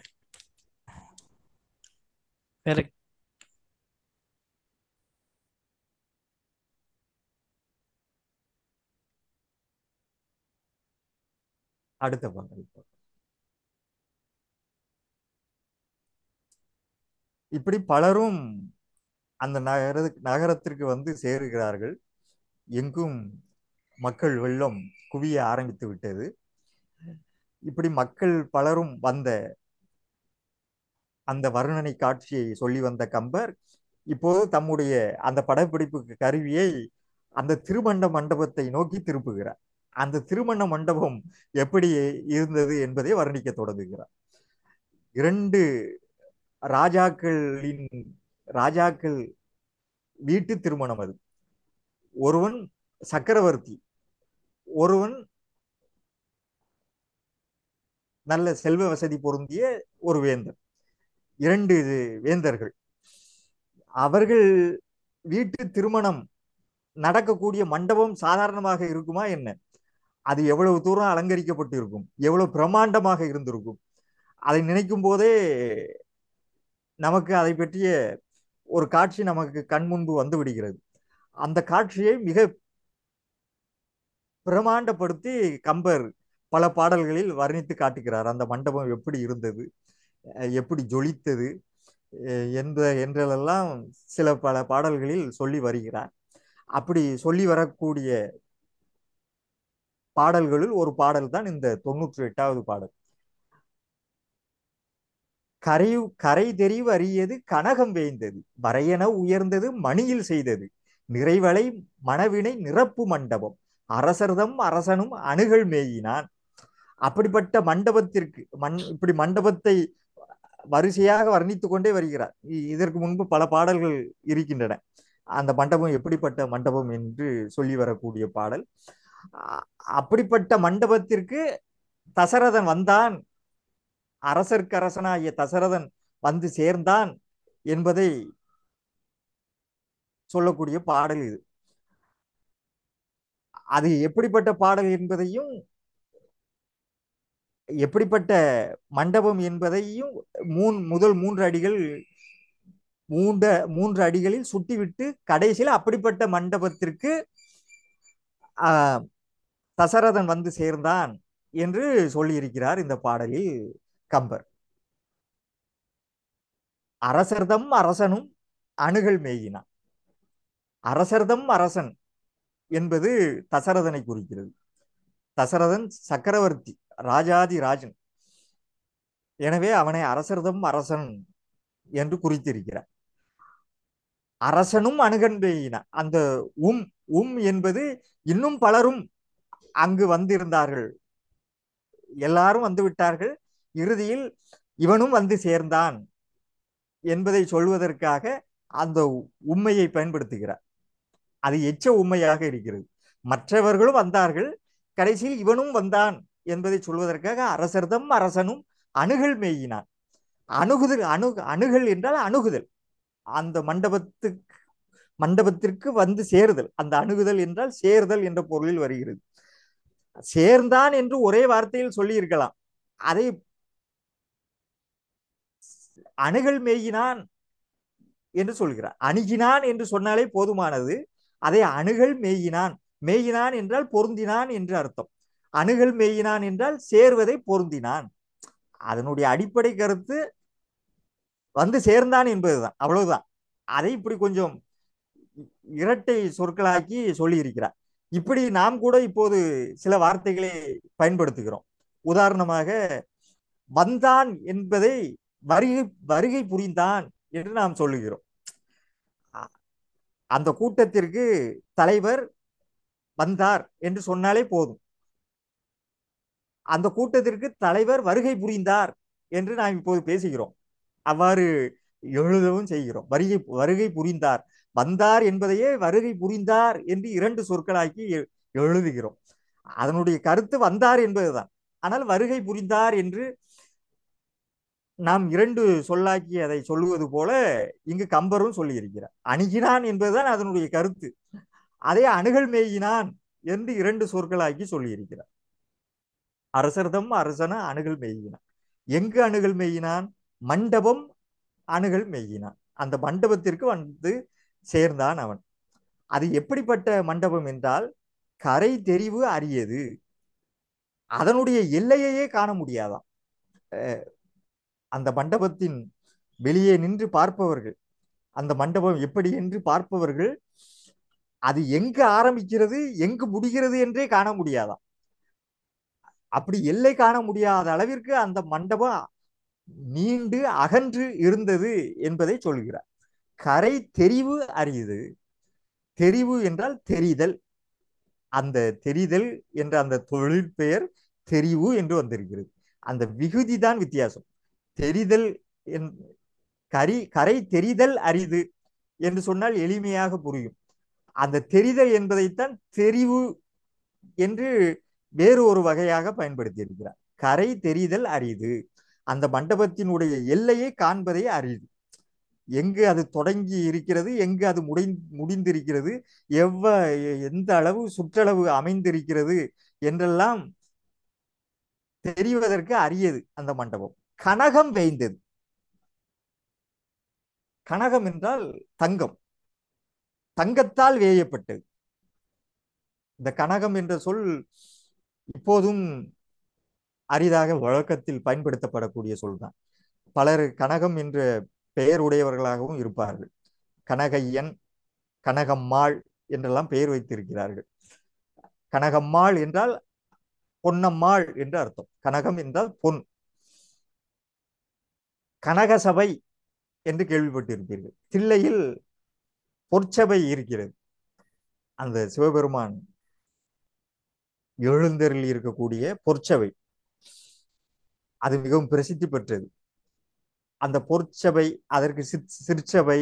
வேற அடுத்த பாடல் இப்படி பலரும் அந்த நகர நகரத்திற்கு வந்து சேருகிறார்கள் எங்கும் மக்கள் வெள்ளம் குவிய ஆரம்பித்து விட்டது இப்படி மக்கள் பலரும் வந்த அந்த வர்ணனை காட்சியை சொல்லி வந்த கம்பர் இப்போது தம்முடைய அந்த படப்பிடிப்பு கருவியை அந்த திருமண்ட மண்டபத்தை நோக்கி திருப்புகிறார் அந்த திருமண மண்டபம் எப்படி இருந்தது என்பதை வர்ணிக்க தொடங்குகிறார் இரண்டு ராஜாக்களின் ராஜாக்கள் வீட்டு திருமணம் அது ஒருவன் சக்கரவர்த்தி ஒருவன் நல்ல செல்வ வசதி பொருந்திய ஒரு வேந்தர் இரண்டு வேந்தர்கள் அவர்கள் வீட்டு திருமணம் நடக்கக்கூடிய மண்டபம் சாதாரணமாக இருக்குமா என்ன அது எவ்வளவு தூரம் அலங்கரிக்கப்பட்டு இருக்கும் எவ்வளவு பிரம்மாண்டமாக இருந்திருக்கும் அதை நினைக்கும் போதே நமக்கு அதை பற்றிய ஒரு காட்சி நமக்கு கண் முன்பு வந்து விடுகிறது அந்த காட்சியை மிக பிரமாண்டப்படுத்தி கம்பர் பல பாடல்களில் வர்ணித்து காட்டுகிறார் அந்த மண்டபம் எப்படி இருந்தது எப்படி ஜொலித்தது என்ற என்றெல்லாம் சில பல பாடல்களில் சொல்லி வருகிறார் அப்படி சொல்லி வரக்கூடிய பாடல்களில் ஒரு பாடல் தான் இந்த தொண்ணூற்றி எட்டாவது பாடல் கரை கரை தெரிவு அறியது கனகம் வேய்ந்தது வரையென உயர்ந்தது மணியில் செய்தது நிறைவலை மணவினை நிரப்பு மண்டபம் அரசர்தம் அரசனும் அணுகள் மேயினான் அப்படிப்பட்ட மண்டபத்திற்கு மண் இப்படி மண்டபத்தை வரிசையாக வர்ணித்துக் கொண்டே வருகிறார் இதற்கு முன்பு பல பாடல்கள் இருக்கின்றன அந்த மண்டபம் எப்படிப்பட்ட மண்டபம் என்று சொல்லி வரக்கூடிய பாடல் அப்படிப்பட்ட மண்டபத்திற்கு தசரதன் வந்தான் அரசர்க்கரசனாகிய தசரதன் வந்து சேர்ந்தான் என்பதை சொல்லக்கூடிய பாடல் இது அது எப்படிப்பட்ட பாடல் என்பதையும் எப்படிப்பட்ட மண்டபம் என்பதையும் மூன் முதல் மூன்று அடிகள் மூன்ற மூன்று அடிகளில் சுட்டிவிட்டு கடைசியில் அப்படிப்பட்ட மண்டபத்திற்கு தசரதன் வந்து சேர்ந்தான் என்று சொல்லியிருக்கிறார் இந்த பாடலில் கம்பர் அரசர்தம் அரசனும் அணுகள் மேயினான் அரசர்தம் அரசன் என்பது தசரதனை குறிக்கிறது தசரதன் சக்கரவர்த்தி ராஜாதி ராஜன் எனவே அவனை அரசர்தம் அரசன் என்று குறித்திருக்கிறார் அரசனும் அணுகன் பேயினான் அந்த உம் உம் என்பது இன்னும் பலரும் அங்கு வந்திருந்தார்கள் எல்லாரும் வந்து விட்டார்கள் இறுதியில் இவனும் வந்து சேர்ந்தான் என்பதை சொல்வதற்காக அந்த உண்மையை பயன்படுத்துகிறார் அது எச்ச உண்மையாக இருக்கிறது மற்றவர்களும் வந்தார்கள் கடைசியில் இவனும் வந்தான் என்பதை சொல்வதற்காக அரசர்தம் அரசனும் அணுகல் மேயினான் அணுகுதல் அணு அணுகல் என்றால் அணுகுதல் அந்த மண்டபத்துக்கு மண்டபத்திற்கு வந்து சேருதல் அந்த அணுகுதல் என்றால் சேர்தல் என்ற பொருளில் வருகிறது சேர்ந்தான் என்று ஒரே வார்த்தையில் சொல்லி இருக்கலாம் அதை அணுகல் மேயினான் என்று சொல்கிறார் அணுகினான் என்று சொன்னாலே போதுமானது அதை அணுகல் மேயினான் மேயினான் என்றால் பொருந்தினான் என்று அர்த்தம் அணுகல் மேயினான் என்றால் சேர்வதை பொருந்தினான் அதனுடைய அடிப்படை கருத்து வந்து சேர்ந்தான் என்பதுதான் அவ்வளவுதான் அதை இப்படி கொஞ்சம் இரட்டை சொற்களாக்கி சொல்லி இருக்கிறார் இப்படி நாம் கூட இப்போது சில வார்த்தைகளை பயன்படுத்துகிறோம் உதாரணமாக வந்தான் என்பதை வருகை வருகை புரிந்தான் என்று நாம் சொல்லுகிறோம் அந்த கூட்டத்திற்கு தலைவர் வந்தார் என்று சொன்னாலே போதும் அந்த கூட்டத்திற்கு தலைவர் வருகை புரிந்தார் என்று நாம் இப்போது பேசுகிறோம் அவ்வாறு எழுதவும் செய்கிறோம் வருகை வருகை புரிந்தார் வந்தார் என்பதையே வருகை புரிந்தார் என்று இரண்டு சொற்களாக்கி எழுதுகிறோம் அதனுடைய கருத்து வந்தார் என்பதுதான் ஆனால் வருகை புரிந்தார் என்று நாம் இரண்டு சொல்லாக்கி அதை சொல்லுவது போல இங்கு கம்பரும் சொல்லியிருக்கிறார் அணுகினான் என்பதுதான் அதனுடைய கருத்து அதே அணுகல் மேயினான் என்று இரண்டு சொற்களாக்கி சொல்லியிருக்கிறார் அரசர்தம் அரசன அணுகல் மேயினான் எங்கு அணுகல் மேயினான் மண்டபம் அணுகல் மேயினான் அந்த மண்டபத்திற்கு வந்து சேர்ந்தான் அவன் அது எப்படிப்பட்ட மண்டபம் என்றால் கரை தெரிவு அரியது அதனுடைய எல்லையையே காண முடியாதாம் அந்த மண்டபத்தின் வெளியே நின்று பார்ப்பவர்கள் அந்த மண்டபம் எப்படி என்று பார்ப்பவர்கள் அது எங்கு ஆரம்பிக்கிறது எங்கு முடிகிறது என்றே காண முடியாதாம் அப்படி எல்லை காண முடியாத அளவிற்கு அந்த மண்டபம் நீண்டு அகன்று இருந்தது என்பதை சொல்கிறார் கரை தெரிவு அறியுது தெரிவு என்றால் தெரிதல் அந்த தெரிதல் என்ற அந்த தொழில் பெயர் தெரிவு என்று வந்திருக்கிறது அந்த விகுதி தான் வித்தியாசம் தெரிதல் கரி கரை தெரிதல் அரிது என்று சொன்னால் எளிமையாக புரியும் அந்த தெரிதல் என்பதைத்தான் தெரிவு என்று வேறு ஒரு வகையாக பயன்படுத்தி இருக்கிறார் கரை தெரிதல் அரிது அந்த மண்டபத்தினுடைய எல்லையை காண்பதே அரிது எங்கு அது தொடங்கி இருக்கிறது எங்கு அது முடி முடிந்திருக்கிறது எவ்வ எந்த அளவு சுற்றளவு அமைந்திருக்கிறது என்றெல்லாம் தெரிவதற்கு அரியது அந்த மண்டபம் கனகம் வேய்ந்தது கனகம் என்றால் தங்கம் தங்கத்தால் வேயப்பட்டது இந்த கனகம் என்ற சொல் இப்போதும் அரிதாக வழக்கத்தில் பயன்படுத்தப்படக்கூடிய சொல் தான் பலர் கனகம் என்ற பெயர் உடையவர்களாகவும் இருப்பார்கள் கனகையன் கனகம்மாள் என்றெல்லாம் பெயர் வைத்திருக்கிறார்கள் கனகம்மாள் என்றால் பொன்னம்மாள் என்று அர்த்தம் கனகம் என்றால் பொன் கனகசபை என்று கேள்விப்பட்டிருப்பீர்கள் தில்லையில் பொற்சபை இருக்கிறது அந்த சிவபெருமான் எழுந்தரில் இருக்கக்கூடிய பொற்சபை அது மிகவும் பிரசித்தி பெற்றது அந்த பொற்சபை அதற்கு சிற்சபை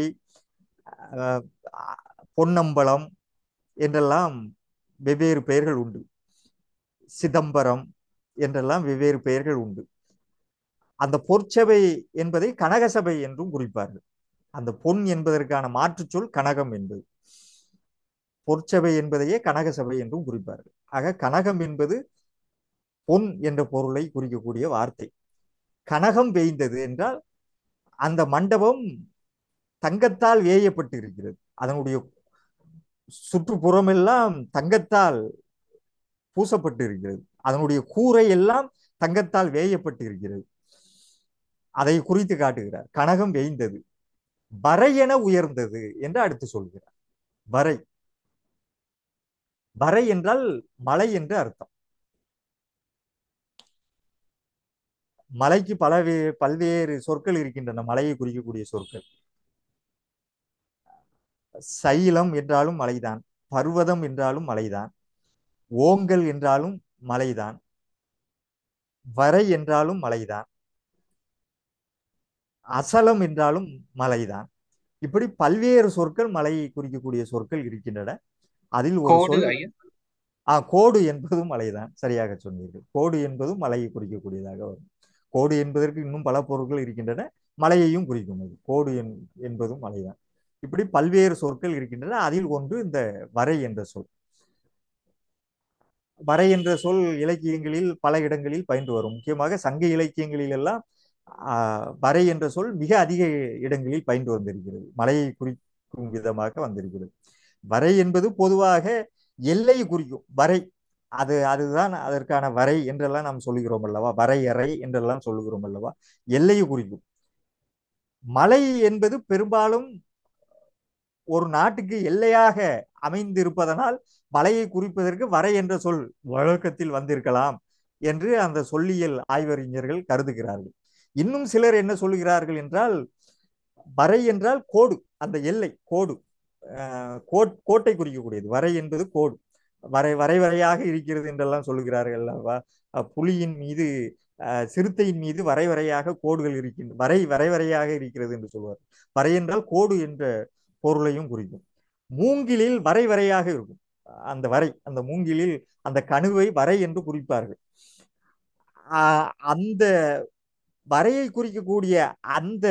பொன்னம்பலம் என்றெல்லாம் வெவ்வேறு பெயர்கள் உண்டு சிதம்பரம் என்றெல்லாம் வெவ்வேறு பெயர்கள் உண்டு அந்த பொற்சபை என்பதை கனகசபை என்றும் குறிப்பார்கள் அந்த பொன் என்பதற்கான மாற்றுச் சொல் கனகம் என்பது பொற்சபை என்பதையே கனகசபை என்றும் குறிப்பார்கள் ஆக கனகம் என்பது பொன் என்ற பொருளை குறிக்கக்கூடிய வார்த்தை கனகம் வேய்ந்தது என்றால் அந்த மண்டபம் தங்கத்தால் வேயப்பட்டு இருக்கிறது அதனுடைய சுற்றுப்புறமெல்லாம் தங்கத்தால் பூசப்பட்டு இருக்கிறது அதனுடைய கூரை எல்லாம் தங்கத்தால் வேயப்பட்டு இருக்கிறது அதை குறித்து காட்டுகிறார் கனகம் வேய்ந்தது வரை என உயர்ந்தது என்று அடுத்து சொல்கிறார் வரை வரை என்றால் மலை என்று அர்த்தம் மலைக்கு பல பல்வேறு சொற்கள் இருக்கின்றன மலையை குறிக்கக்கூடிய சொற்கள் சைலம் என்றாலும் மலைதான் பர்வதம் என்றாலும் மலைதான் ஓங்கல் என்றாலும் மலைதான் வரை என்றாலும் மலைதான் அசலம் என்றாலும் மலைதான் இப்படி பல்வேறு சொற்கள் மலையை குறிக்கக்கூடிய சொற்கள் இருக்கின்றன அதில் ஒரு கோடு சொல் ஐயா ஆ கோடு என்பதும் மலைதான் சரியாக சொன்னீர்கள் கோடு என்பதும் மலையை குறிக்கக்கூடியதாக வரும் கோடு என்பதற்கு இன்னும் பல பொருட்கள் இருக்கின்றன மலையையும் குறிக்கும் அது கோடு என்- என்பதும் மலைதான் இப்படி பல்வேறு சொற்கள் இருக்கின்றன அதில் ஒன்று இந்த வரை என்ற சொல் வரை என்ற சொல் இலக்கியங்களில் பல இடங்களில் பயின்று வரும் முக்கியமாக சங்க இலக்கியங்களில் எல்லாம் ஆஹ், வரை என்ற சொல் மிக அதிக இடங்களில் பயின்று வந்திருக்கிறது மலையை குறிக்கும் விதமாக வந்திருக்கிறது வரை என்பது பொதுவாக எல்லையை குறிக்கும் வரை அது அதுதான் அதற்கான வரை என்றெல்லாம் நாம் சொல்லுகிறோம் அல்லவா வரையறை என்றெல்லாம் சொல்லுகிறோம் அல்லவா எல்லையை குறிக்கும் மலை என்பது பெரும்பாலும் ஒரு நாட்டுக்கு எல்லையாக அமைந்திருப்பதனால் மலையை குறிப்பதற்கு வரை என்ற சொல் வழக்கத்தில் வந்திருக்கலாம் என்று அந்த சொல்லியல் ஆய்வறிஞர்கள் கருதுகிறார்கள் இன்னும் சிலர் என்ன சொல்லுகிறார்கள் என்றால் வரை என்றால் கோடு அந்த எல்லை கோடு அஹ், கோட் கோட்டை குறிக்கக்கூடியது வரை என்பது கோடு வரை வரை வரையாக இருக்கிறது என்றெல்லாம் சொல்லுகிறார்கள் அல்லவா அஹ், புலியின் மீது அஹ், சிறுத்தையின் மீது வரை வரையாக கோடுகள் இருக்கின்ற வரை வரை வரையாக இருக்கிறது என்று சொல்வார் வரை என்றால் கோடு என்ற பொருளையும் குறிக்கும் மூங்கிலில் வரை வரையாக இருக்கும் அந்த வரை அந்த மூங்கிலில் அந்த கணுவை வரை என்று குறிப்பார்கள் ஆஹ் அந்த வரையை குறிக்கக்கூடிய அந்த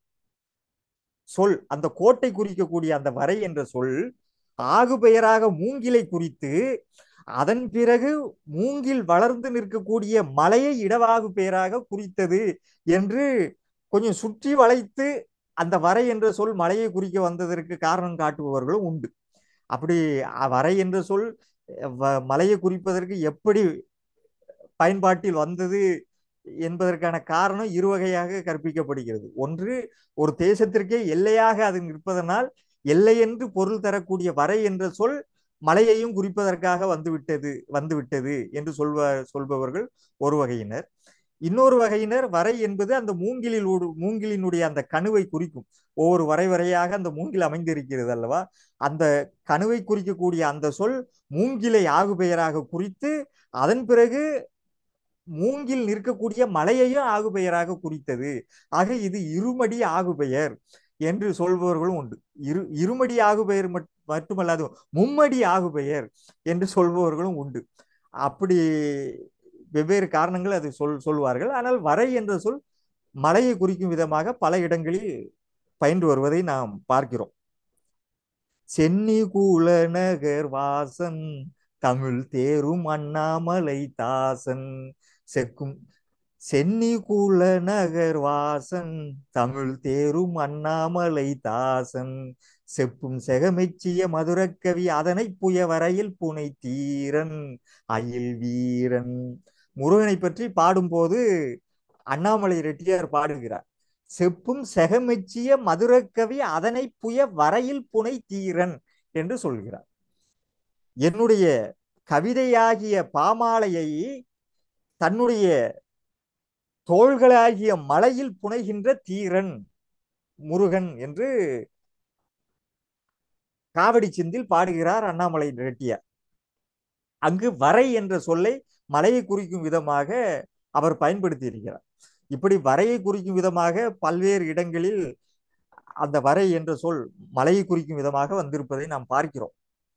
சொல் அந்த கோட்டை குறிக்கக்கூடிய அந்த வரை என்ற சொல் ஆகு பெயராக மூங்கிலை குறித்து அதன் பிறகு மூங்கில் வளர்ந்து நிற்கக்கூடிய மலையை இடவாகு பெயராக குறித்தது என்று கொஞ்சம் சுற்றி வளைத்து அந்த வரை என்ற சொல் மலையை குறிக்க வந்ததற்கு காரணம் காட்டுபவர்களும் உண்டு அப்படி அ- வரை என்ற சொல் வ- மலையை குறிப்பதற்கு எப்படி பயன்பாட்டில் வந்தது என்பதற்கான காரணம் இரு வகையாக கற்பிக்கப்படுகிறது ஒன்று ஒரு தேசத்திற்கே எல்லையாக அது நிற்பதனால் எல்லை என்று பொருள் தரக்கூடிய வரை என்ற சொல் மலையையும் குறிப்பதற்காக வந்துவிட்டது வந்துவிட்டது என்று சொல்வ சொல்பவர்கள் ஒரு வகையினர் இன்னொரு வகையினர் வரை என்பது அந்த மூங்கிலில் ஊடு- மூங்கிலினுடைய அந்த கணுவை குறிக்கும் ஒவ்வொரு வரை வரையாக அந்த மூங்கில் அமைந்திருக்கிறது அல்லவா அந்த கணுவை குறிக்கக்கூடிய அந்த சொல் மூங்கிலை ஆகு பெயராக குறித்து அதன் பிறகு மூங்கில் நிற்கக்கூடிய மலையையும் ஆகு பெயராக குறித்தது ஆக இது இருமடி ஆகு பெயர் என்று சொல்பவர்களும் உண்டு இரு இருமடி ஆகு பெயர் மட் மட்டுமல்லாது மும்மடி ஆகு பெயர் என்று சொல்பவர்களும் உண்டு அப்படி வெவ்வேறு காரணங்கள் அது சொல் சொல்வார்கள் ஆனால் வரை என்ற சொல் மலையை குறிக்கும் விதமாக பல இடங்களில் பயின்று வருவதை நாம் பார்க்கிறோம் சென்னி கூல நகர் வாசன் தமிழ் தேரும் அண்ணாமலை தாசன் செக்கும் சென்னி கூல நகர் வாசன் தமிழ் தேரும் அண்ணாமலை தாசன் செப்பும் செகமெச்சிய மதுரக்கவி அதனை புய வரையில் புனை தீரன் அயில் வீரன் முருகனை பற்றி பாடும்போது அண்ணாமலை ரெட்டியார் பாடுகிறார் செப்பும் செகமெச்சிய மதுரக்கவி அதனை புய வரையில் புனை தீரன் என்று சொல்கிறார் என்னுடைய கவிதையாகிய பாமாலையை தன்னுடைய தோள்களாகிய மலையில் புனைகின்ற தீரன் முருகன் என்று காவடி சிந்தில் பாடுகிறார் அண்ணாமலை ரெட்டியார் அங்கு வரை என்ற சொல்லை மலையை குறிக்கும் விதமாக அவர் பயன்படுத்தி இருக்கிறார் இப்படி வரையை குறிக்கும் விதமாக பல்வேறு இடங்களில் அந்த வரை என்ற சொல் மலையை குறிக்கும் விதமாக வந்திருப்பதை நாம் பார்க்கிறோம்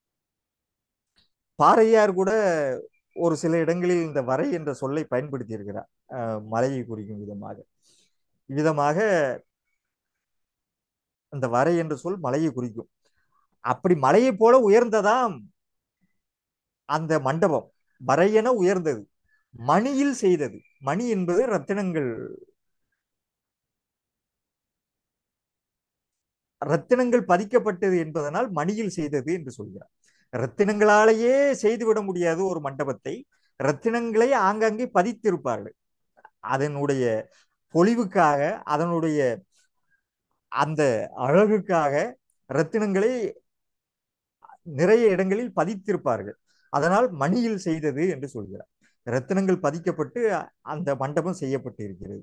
பாறையார் கூட ஒரு சில இடங்களில் இந்த வரை என்ற சொல்லை பயன்படுத்தி இருக்கிறார் மலையை குறிக்கும் விதமாக இவ்விதமாக அந்த வரை என்ற சொல் மலையை குறிக்கும் அப்படி மலையை போல உயர்ந்ததாம் அந்த மண்டபம் வரையென உயர்ந்தது மணியில் செய்தது மணி என்பது ரத்தினங்கள் ரத்தினங்கள் பதிக்கப்பட்டது என்பதனால் மணியில் செய்தது என்று சொல்கிறார் ரத்தினங்களாலேயே செய்துவிட முடியாது ஒரு மண்டபத்தை ரத்தினங்களை ஆங்காங்கே பதித்திருப்பார்கள் அதனுடைய பொலிவுக்காக அதனுடைய அந்த அழகுக்காக ரத்தினங்களை நிறைய இடங்களில் பதித்திருப்பார்கள் அதனால் மணியில் செய்தது என்று சொல்கிறார் ரத்தினங்கள் பதிக்கப்பட்டு அந்த மண்டபம் செய்யப்பட்டு இருக்கிறது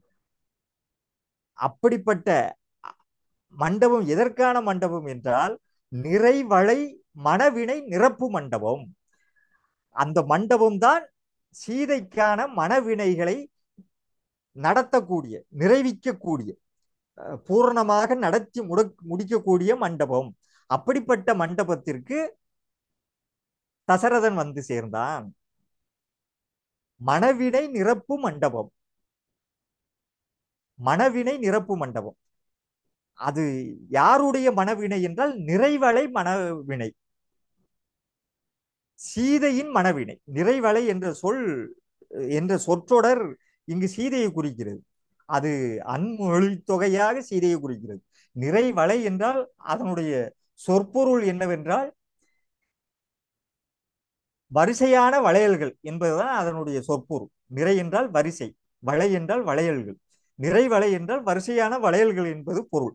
அப்படிப்பட்ட மண்டபம் எதற்கான மண்டபம் என்றால் நிறைவளை மனவினை நிரப்பு மண்டபம் அந்த மண்டபம் தான் சீதைக்கான மனவினைகளை நடத்தக்கூடிய நிறைவிக்கக்கூடிய பூர்ணமாக நடத்தி முட முடிக்கக்கூடிய மண்டபம் அப்படிப்பட்ட மண்டபத்திற்கு தசரதன் வந்து சேர்ந்தான் மனவினை நிரப்பு மண்டபம் மனவினை நிரப்பு மண்டபம் அது யாருடைய மனவினை என்றால் நிறைவளை மனவினை சீதையின் மனவினை நிறைவளை என்ற சொல் என்ற சொற்றொடர் இங்கு சீதையை குறிக்கிறது அது அன்மொழி தொகையாக சீதையை குறிக்கிறது நிறைவளை என்றால் அதனுடைய சொற்பொருள் என்னவென்றால் வரிசையான வளையல்கள் என்பதுதான் அதனுடைய சொற்பொருள் நிறை என்றால் வரிசை வளை என்றால் வளையல்கள் நிறைவளை என்றால் வரிசையான வளையல்கள் என்பது பொருள்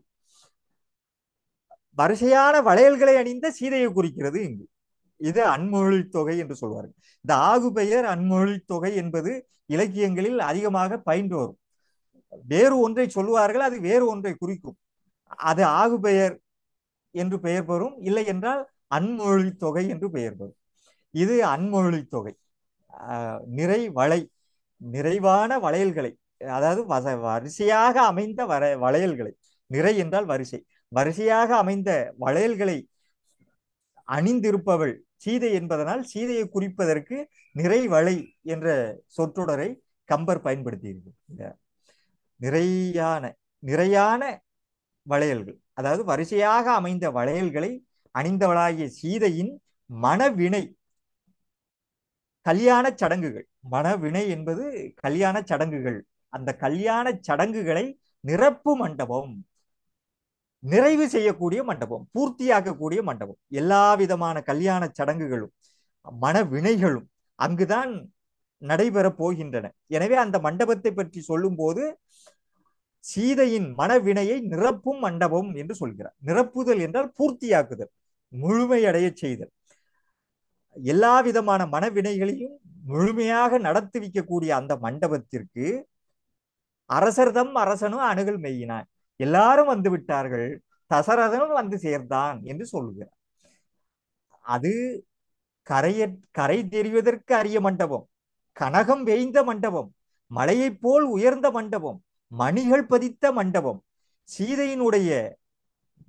வரிசையான வளையல்களை அணிந்த சீதையை குறிக்கிறது இங்கு இது அன்மொழி தொகை என்று சொல்வார்கள் இந்த ஆகு பெயர் அன்மொழி தொகை என்பது இலக்கியங்களில் அதிகமாக பயின்று வரும் வேறு ஒன்றை சொல்லுவார்கள் அது வேறு ஒன்றை குறிக்கும் அது ஆகு பெயர் என்று பெயர் பெறும் இல்லை என்றால் அன்மொழி தொகை என்று பெயர் பெறும் இது அன்மொழி தொகை நிறை வளை நிறைவான வளையல்களை அதாவது வச வரிசையாக அமைந்த வர வளையல்களை நிறை என்றால் வரிசை வரிசையாக அமைந்த வளையல்களை அணிந்திருப்பவள் சீதை என்பதனால் சீதையை குறிப்பதற்கு நிறைவளை என்ற சொற்றொடரை கம்பர் பயன்படுத்தி நிறையான நிறையான வளையல்கள் அதாவது வரிசையாக அமைந்த வளையல்களை அணிந்தவளாகிய சீதையின் மனவினை கல்யாண சடங்குகள் மனவினை என்பது கல்யாண சடங்குகள் அந்த கல்யாண சடங்குகளை நிரப்பு மண்டபம் நிறைவு செய்யக்கூடிய மண்டபம் பூர்த்தியாக்கக்கூடிய மண்டபம் எல்லா விதமான கல்யாண சடங்குகளும் மனவினைகளும் அங்குதான் நடைபெறப் போகின்றன எனவே அந்த மண்டபத்தை பற்றி சொல்லும் போது சீதையின் மனவினையை நிரப்பும் மண்டபம் என்று சொல்கிறார் நிரப்புதல் என்றால் பூர்த்தியாக்குதல் முழுமையடைய செய்தல் எல்லா விதமான மனவினைகளையும் முழுமையாக நடத்துவிக்கக்கூடிய அந்த மண்டபத்திற்கு அரசர்தம் அரசனும் அணுகல் மெய்யினான் எல்லாரும் வந்து விட்டார்கள் தசரதனும் வந்து சேர்ந்தான் என்று சொல்லுகிறார் அது கரைய கரை தெரிவதற்கு அரிய மண்டபம் கனகம் வேய்ந்த மண்டபம் மலையைப் போல் உயர்ந்த மண்டபம் மணிகள் பதித்த மண்டபம் சீதையினுடைய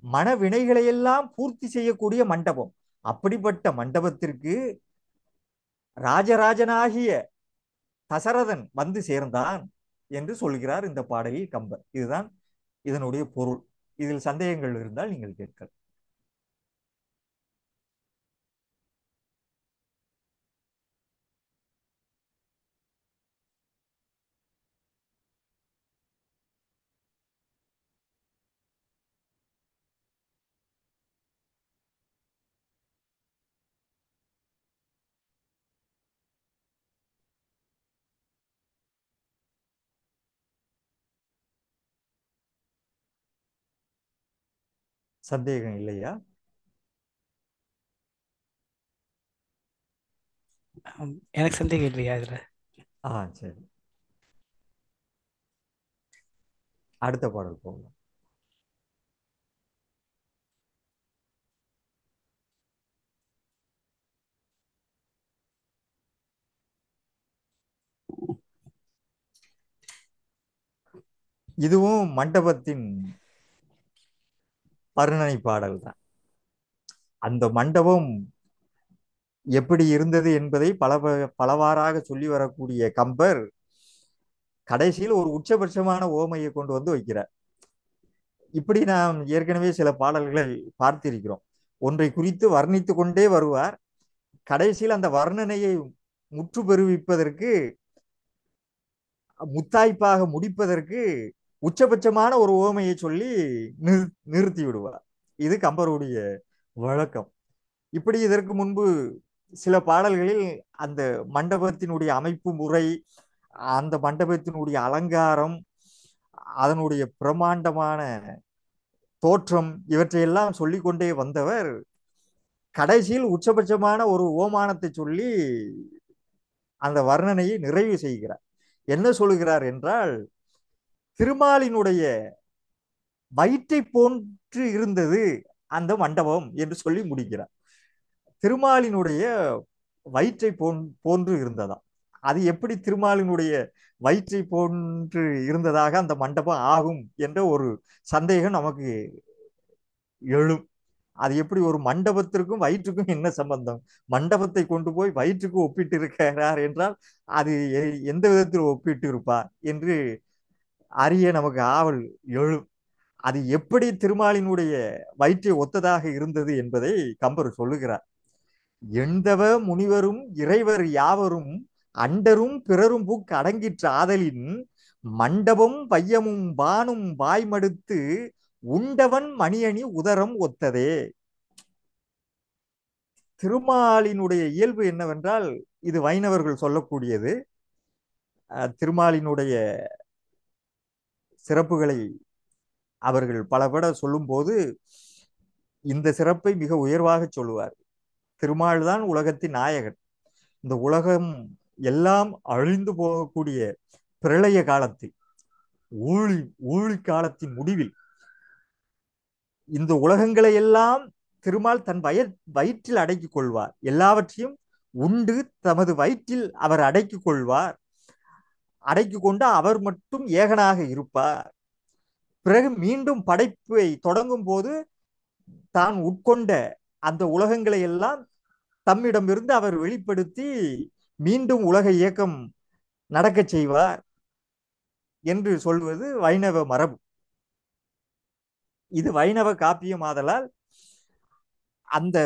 மனவினைகளை எல்லாம் பூர்த்தி செய்யக்கூடிய மண்டபம் அப்படிப்பட்ட மண்டபத்திற்கு ராஜராஜனாகிய தசரதன் வந்து சேர்ந்தான் என்று சொல்கிறார் இந்த பாடலில் கம்பர் இதுதான் இதனுடைய பொருள் இதில் சந்தேகங்கள் இருந்தால் நீங்கள் கேட்கலாம் சந்தேகம் இல்லையா ஆம், எனக்கு சந்தேகம் இல்லையா இதுல ஆ சரி அடுத்த பாடல் போகலாம் இதுவும் மண்டபத்தின் வர்ணனை பாடல் தான் அந்த மண்டபம் எப்படி இருந்தது என்பதை பல ப- பலவாறாக சொல்லி வரக்கூடிய கம்பர் கடைசியில் ஒரு உச்சபட்சமான ஓமையை கொண்டு வந்து வைக்கிறார் இப்படி நாம் ஏற்கனவே சில பாடல்களை பார்த்திருக்கிறோம் ஒன்றை குறித்து வர்ணித்து கொண்டே வருவார் கடைசியில் அந்த வர்ணனையை முற்று பெறுவிப்பதற்கு முத்தாய்ப்பாக முடிப்பதற்கு உச்சபட்சமான ஒரு ஓமையை சொல்லி நிறு நிறுத்தி விடுவார் இது கம்பருடைய வழக்கம் இப்படி இதற்கு முன்பு சில பாடல்களில் அந்த மண்டபத்தினுடைய அமைப்பு முறை அந்த மண்டபத்தினுடைய அலங்காரம் அதனுடைய பிரமாண்டமான தோற்றம் இவற்றையெல்லாம் சொல்லிக்கொண்டே வந்தவர் கடைசியில் உச்சபட்சமான ஒரு ஓமானத்தை சொல்லி அந்த வர்ணனையை நிறைவு செய்கிறார் என்ன சொல்லுகிறார் என்றால் திருமாலினுடைய வயிற்றை போன்று இருந்தது அந்த மண்டபம் என்று சொல்லி முடிக்கிறார் திருமாலினுடைய வயிற்றை போன் போன்று இருந்ததா அது எப்படி திருமாலினுடைய வயிற்றை போன்று இருந்ததாக அந்த மண்டபம் ஆகும் என்ற ஒரு சந்தேகம் நமக்கு எழும் அது எப்படி ஒரு மண்டபத்திற்கும் வயிற்றுக்கும் என்ன சம்பந்தம் மண்டபத்தை கொண்டு போய் வயிற்றுக்கு ஒப்பிட்டு இருக்கிறார் என்றால் அது எ- எந்த விதத்தில் ஒப்பிட்டு இருப்பார் என்று அறிய நமக்கு ஆவல் எழும் அது எப்படி திருமாலினுடைய வயிற்றை ஒத்ததாக இருந்தது என்பதை கம்பர் சொல்லுகிறார் எந்தவ முனிவரும் இறைவர் யாவரும் அண்டரும் பிறரும் புக் அடங்கிற்ற ஆதலின் மண்டபம் பையமும் பானும் வாய்மடுத்து உண்டவன் மணியணி உதரம் ஒத்ததே திருமாலினுடைய இயல்பு என்னவென்றால் இது வைணவர்கள் சொல்லக்கூடியது அஹ், திருமாலினுடைய சிறப்புகளை அவர்கள் பலபட சொல்லும்போது இந்த சிறப்பை மிக உயர்வாக சொல்லுவார் திருமால் தான் உலகத்தின் நாயகன் இந்த உலகம் எல்லாம் அழிந்து போகக்கூடிய பிரளய காலத்தில் ஊழி ஊழி காலத்தின் முடிவில் இந்த உலகங்களை எல்லாம் திருமால் தன் வய வயிற்றில் அடக்கிக் கொள்வார் எல்லாவற்றையும் உண்டு தமது வயிற்றில் அவர் அடக்கிக் கொள்வார் அடக்கிக் கொண்டு அவர் மட்டும் ஏகனாக இருப்பார் பிறகு மீண்டும் படைப்பை தொடங்கும் போது தான் உட்கொண்ட அந்த உலகங்களை எல்லாம் தம்மிடமிருந்து அவர் வெளிப்படுத்தி மீண்டும் உலக இயக்கம் நடக்கச் செய்வார் என்று சொல்வது வைணவ மரபு இது வைணவ காப்பியம் ஆதலால் அந்த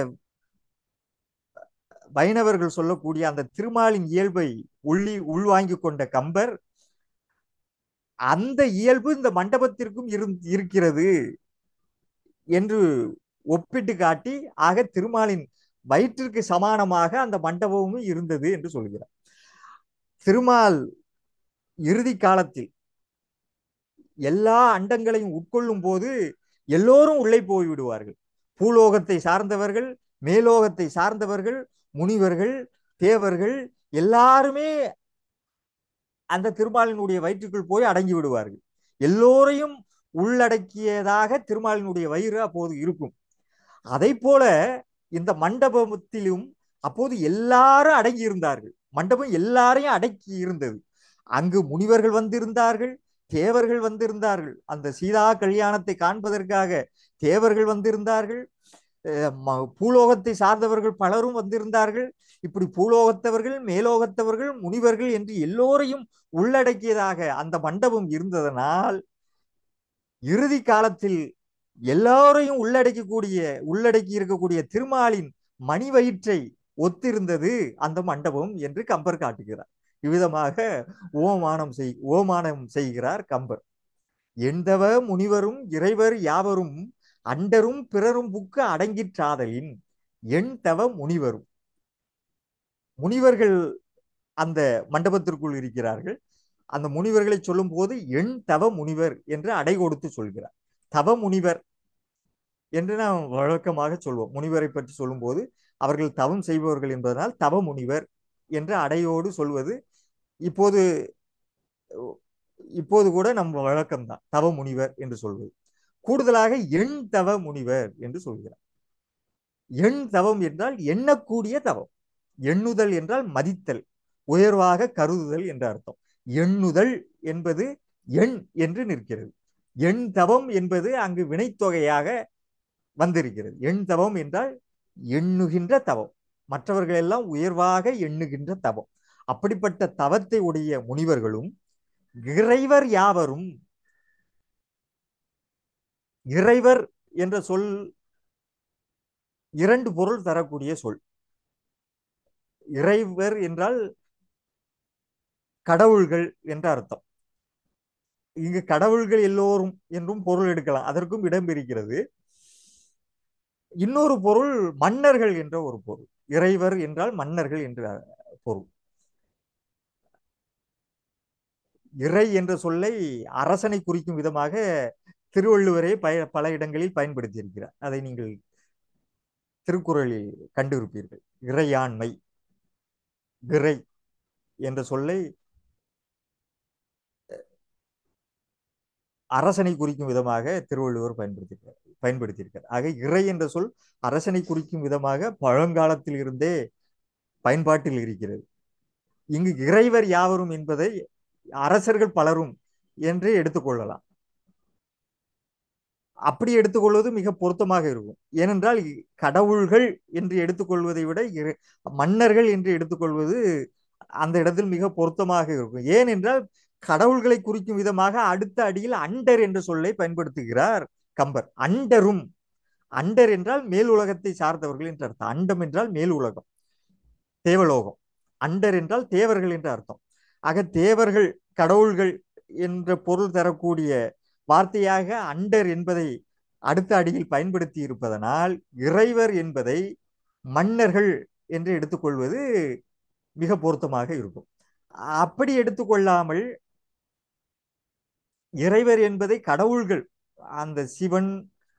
வைணவர்கள் சொல்லக்கூடிய அந்த திருமாலின் இயல்பை உள்ளி உள்வாங்கிக் கொண்ட கம்பர் அந்த இயல்பு இந்த மண்டபத்திற்கும் இருந்- இருக்கிறது என்று ஒப்பிட்டு காட்டி ஆக திருமாலின் வயிற்றிற்கு சமானமாக அந்த மண்டபமும் இருந்தது என்று சொல்கிறார் திருமால் இறுதி காலத்தில் எல்லா அண்டங்களையும் உட்கொள்ளும் போது எல்லோரும் உள்ளே போய் விடுவார்கள் பூலோகத்தை சார்ந்தவர்கள் மேலோகத்தை சார்ந்தவர்கள் முனிவர்கள் தேவர்கள் எல்லாருமே அந்த திருமாலினுடைய வயிற்றுக்குள் போய் அடங்கி விடுவார்கள் எல்லோரையும் உள்ளடக்கியதாக திருமாலினுடைய வயிறு அப்போது இருக்கும் அதை போல இந்த மண்டபத்திலும் அப்போது எல்லாரும் அடங்கி இருந்தார்கள் மண்டபம் எல்லாரையும் அடக்கி இருந்தது அங்கு முனிவர்கள் வந்திருந்தார்கள் தேவர்கள் வந்திருந்தார்கள் அந்த சீதா கல்யாணத்தை காண்பதற்காக தேவர்கள் வந்திருந்தார்கள் அஹ் ம- பூலோகத்தை சார்ந்தவர்கள் பலரும் வந்திருந்தார்கள் இப்படி பூலோகத்தவர்கள் மேலோகத்தவர்கள் முனிவர்கள் என்று எல்லோரையும் உள்ளடக்கியதாக அந்த மண்டபம் இருந்ததனால் இறுதி காலத்தில் எல்லாரையும் உள்ளடக்கக்கூடிய உள்ளடக்கி இருக்கக்கூடிய திருமாலின் மணி வயிற்றை ஒத்திருந்தது அந்த மண்டபம் என்று கம்பர் காட்டுகிறார் இவ்விதமாக ஓமானம் செய் ஓமானம் செய்கிறார் கம்பர் எந்தவ முனிவரும் இறைவர் யாவரும் அண்டரும் பிறரும் புக்கு அடங்கிற்றாதலின் எண் தவ முனிவரும் முனிவர்கள் அந்த மண்டபத்திற்குள் இருக்கிறார்கள் அந்த முனிவர்களை சொல்லும் போது எண் தவ முனிவர் என்று அடை கொடுத்து சொல்கிறார் தவ முனிவர் என்று நாம் வழக்கமாக சொல்வோம் முனிவரை பற்றி சொல்லும்போது அவர்கள் தவம் செய்பவர்கள் என்பதனால் தவ முனிவர் என்ற அடையோடு சொல்வது இப்போது இப்போது கூட நம்ம வழக்கம்தான் தவ முனிவர் என்று சொல்வது கூடுதலாக எண் தவ முனிவர் என்று சொல்கிறார் எண் தவம் என்றால் எண்ணக்கூடிய தவம் எண்ணுதல் என்றால் மதித்தல் உயர்வாக கருதுதல் என்ற அர்த்தம் எண்ணுதல் என்பது எண் என்று நிற்கிறது எண் தவம் என்பது அங்கு வினைத்தொகையாக வந்திருக்கிறது எண் தவம் என்றால் எண்ணுகின்ற தவம் மற்றவர்கள் எல்லாம் உயர்வாக எண்ணுகின்ற தவம் அப்படிப்பட்ட தவத்தை உடைய முனிவர்களும் இறைவர் யாவரும் இறைவர் என்ற சொல் இரண்டு பொருள் தரக்கூடிய சொல் இறைவர் என்றால் கடவுள்கள் என்ற அர்த்தம் இங்கு கடவுள்கள் எல்லோரும் என்றும் பொருள் எடுக்கலாம் அதற்கும் இடம் இருக்கிறது இன்னொரு பொருள் மன்னர்கள் என்ற ஒரு பொருள் இறைவர் என்றால் மன்னர்கள் என்ற பொருள் இறை என்ற சொல்லை அரசனை குறிக்கும் விதமாக திருவள்ளுவரே பய பல இடங்களில் பயன்படுத்தியிருக்கிறார் அதை நீங்கள் திருக்குறளில் கண்டிருப்பீர்கள் இறையாண்மை இறை என்ற சொல்லை அரசனை குறிக்கும் விதமாக திருவள்ளுவர் பயன்படுத்தியிருக்கிறார் பயன்படுத்தியிருக்கிறார் ஆக இறை என்ற சொல் அரசனை குறிக்கும் விதமாக பழங்காலத்தில் இருந்தே பயன்பாட்டில் இருக்கிறது இங்கு இறைவர் யாவரும் என்பதை அரசர்கள் பலரும் என்று எடுத்துக்கொள்ளலாம் அப்படி எடுத்துக்கொள்வது மிக பொருத்தமாக இருக்கும் ஏனென்றால் கடவுள்கள் என்று எடுத்துக்கொள்வதை விட மன்னர்கள் என்று எடுத்துக்கொள்வது அந்த இடத்தில் மிக பொருத்தமாக இருக்கும் ஏனென்றால் கடவுள்களை குறிக்கும் விதமாக அடுத்த அடியில் அண்டர் என்ற சொல்லை பயன்படுத்துகிறார் கம்பர் அண்டரும் அண்டர் என்றால் மேல் உலகத்தை சார்ந்தவர்கள் என்று அர்த்தம் அண்டம் என்றால் மேல் உலகம் தேவலோகம் அண்டர் என்றால் தேவர்கள் என்று அர்த்தம் ஆக தேவர்கள் கடவுள்கள் என்ற பொருள் தரக்கூடிய வார்த்தையாக அண்டர் என்பதை அடுத்த அடியில் பயன்படுத்தி இருப்பதனால் இறைவர் என்பதை மன்னர்கள் என்று எடுத்துக்கொள்வது மிக பொருத்தமாக இருக்கும் அப்படி எடுத்துக்கொள்ளாமல் இறைவர் என்பதை கடவுள்கள் அந்த சிவன்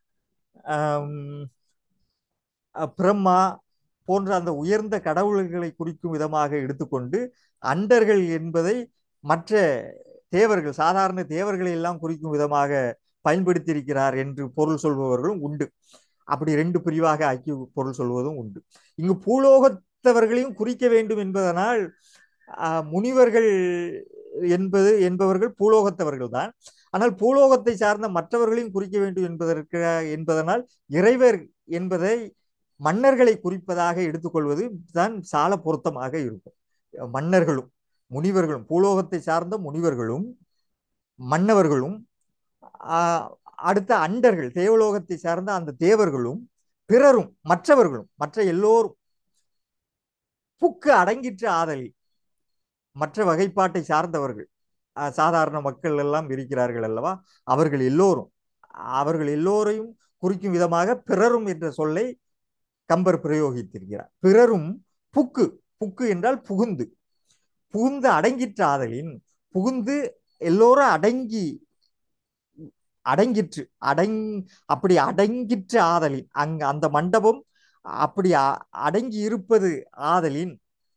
பிரம்மா போன்ற அந்த உயர்ந்த கடவுள்களை குறிக்கும் விதமாக எடுத்துக்கொண்டு அண்டர்கள் என்பதை மற்ற தேவர்கள் சாதாரண தேவர்களை எல்லாம் குறிக்கும் விதமாக பயன்படுத்தியிருக்கிறார் என்று பொருள் சொல்பவர்களும் உண்டு அப்படி ரெண்டு பிரிவாக ஆக்கி பொருள் சொல்வதும் உண்டு இங்கு பூலோகத்தவர்களையும் குறிக்க வேண்டும் என்பதனால் முனிவர்கள் என்பது என்பவர்கள் பூலோகத்தவர்கள் தான் ஆனால் பூலோகத்தை சார்ந்த மற்றவர்களையும் குறிக்க வேண்டும் என்பதற்கு என்பதனால் இறைவர் என்பதை மன்னர்களை குறிப்பதாக எடுத்துக்கொள்வது தான் சால பொருத்தமாக இருக்கும் மன்னர்களும் முனிவர்களும் பூலோகத்தை சார்ந்த முனிவர்களும் மன்னவர்களும் அடுத்த அண்டர்கள் தேவலோகத்தை சார்ந்த அந்த தேவர்களும் பிறரும் மற்றவர்களும் மற்ற எல்லோரும் புக்கு அடங்கிற்ற ஆதலில் மற்ற வகைப்பாட்டை சார்ந்தவர்கள் சாதாரண மக்கள் எல்லாம் இருக்கிறார்கள் அல்லவா அவர்கள் எல்லோரும் அவர்கள் எல்லோரையும் குறிக்கும் விதமாக பிறரும் என்ற சொல்லை கம்பர் பிரயோகித்திருக்கிறார் பிறரும் புக்கு புக்கு என்றால் புகுந்து புகுந்து அடங்கிற்ற ஆதலின் புகுந்து எல்லோரும் அடங்கி அடங்கிற்று அடங் அப்படி அடங்கிற்ற ஆதலின் அங்க அந்த மண்டபம் அப்படி அடங்கி இருப்பது ஆதலின்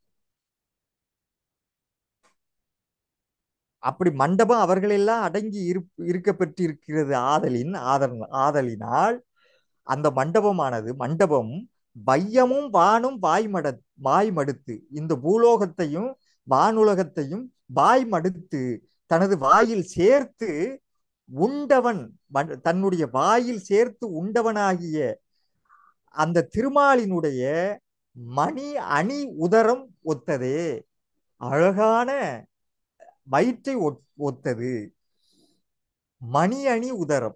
அப்படி மண்டபம் அவர்களெல்லாம் அடங்கி இரு இருக்கப்பட்டிருக்கிறது ஆதலின் ஆதல் ஆதலினால் அந்த மண்டபமானது மண்டபம் வையமும் வானும் வாய்மட வாய் மடுத்து இந்த பூலோகத்தையும் வானுலகத்தையும் வாய் மடுத்து தனது வாயில் சேர்த்து உண்டவன் வன்- தன்னுடைய வாயில் சேர்த்து உண்டவனாகிய அந்த திருமாலினுடைய மணி அணி உதரம் ஒத்ததே அழகான வயிற்றை ஒத்- ஒத்தது மணி அணி உதரம்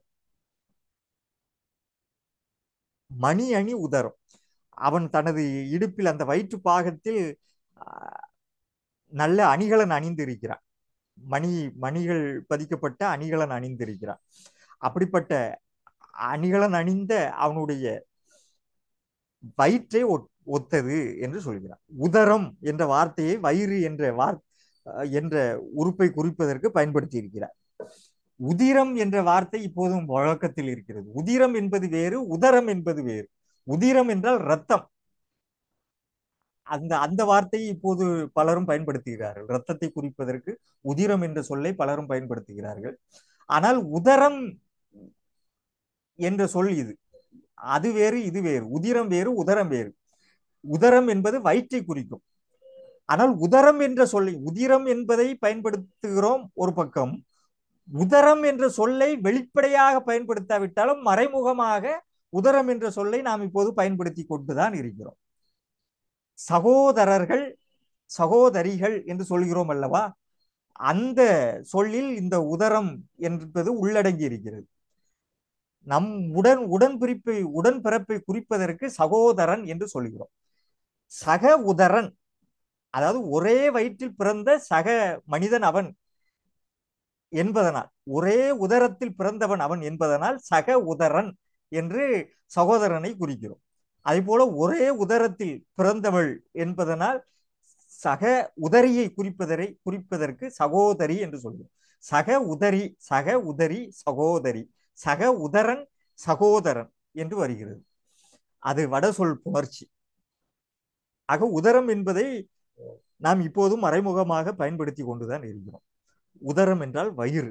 மணி அணி உதரம் அவன் தனது இடுப்பில் அந்த வயிற்று பாகத்தில் ஆ, நல்ல அணிகலன் அணிந்திருக்கிறான் மணி மணிகள் பதிக்கப்பட்ட அணிகலன் அணிந்திருக்கிறான் அப்படிப்பட்ட அணிகலன் அணிந்த அவனுடைய வயிற்றை ஒத்- ஒத்தது என்று சொல்கிறார் உதரம் என்ற வார்த்தையை வயிறு என்ற வார் அஹ் என்ற உறுப்பை குறிப்பதற்கு பயன்படுத்தி இருக்கிறார் உதிரம் என்ற வார்த்தை இப்போதும் வழக்கத்தில் இருக்கிறது உதிரம் என்பது வேறு உதரம் என்பது வேறு உதிரம் என்றால் ரத்தம் அந்த அந்த வார்த்தையை இப்போது பலரும் பயன்படுத்துகிறார்கள் ரத்தத்தை குறிப்பதற்கு உதிரம் என்ற சொல்லை பலரும் பயன்படுத்துகிறார்கள் ஆனால் உதரம் என்ற சொல் இது அது வேறு இது வேறு உதிரம் வேறு உதரம் வேறு உதரம் என்பது வயிற்றை குறிக்கும் ஆனால் உதரம் என்ற சொல்லை உதிரம் என்பதை பயன்படுத்துகிறோம் ஒரு பக்கம் உதரம் என்ற சொல்லை வெளிப்படையாக பயன்படுத்தாவிட்டாலும் மறைமுகமாக உதரம் என்ற சொல்லை நாம் இப்போது பயன்படுத்தி கொண்டுதான் இருக்கிறோம் சகோதரர்கள் சகோதரிகள் என்று சொல்கிறோம் அல்லவா அந்த சொல்லில் இந்த உதரம் என்பது உள்ளடங்கி இருக்கிறது நம் உடன் உடன்பிரிப்பை உடன்பிறப்பை குறிப்பதற்கு சகோதரன் என்று சொல்கிறோம் சக உதரன் அதாவது ஒரே வயிற்றில் பிறந்த சக மனிதன் அவன் என்பதனால் ஒரே உதரத்தில் பிறந்தவன் அவன் என்பதனால் சக உதரன் என்று சகோதரனை குறிக்கிறோம் அதே போல ஒரே உதரத்தில் பிறந்தவள் என்பதனால் சக உதரியை குறிப்பதரை குறிப்பதற்கு சகோதரி என்று சொல்கிறோம் சக உதரி சக உதரி சகோதரி சக உதரன் சகோதரன் என்று வருகிறது அது வடசொல் புணர்ச்சி ஆக உதரம் என்பதை நாம் இப்போதும் மறைமுகமாக பயன்படுத்தி கொண்டுதான் இருக்கிறோம் உதரம் என்றால் வயிறு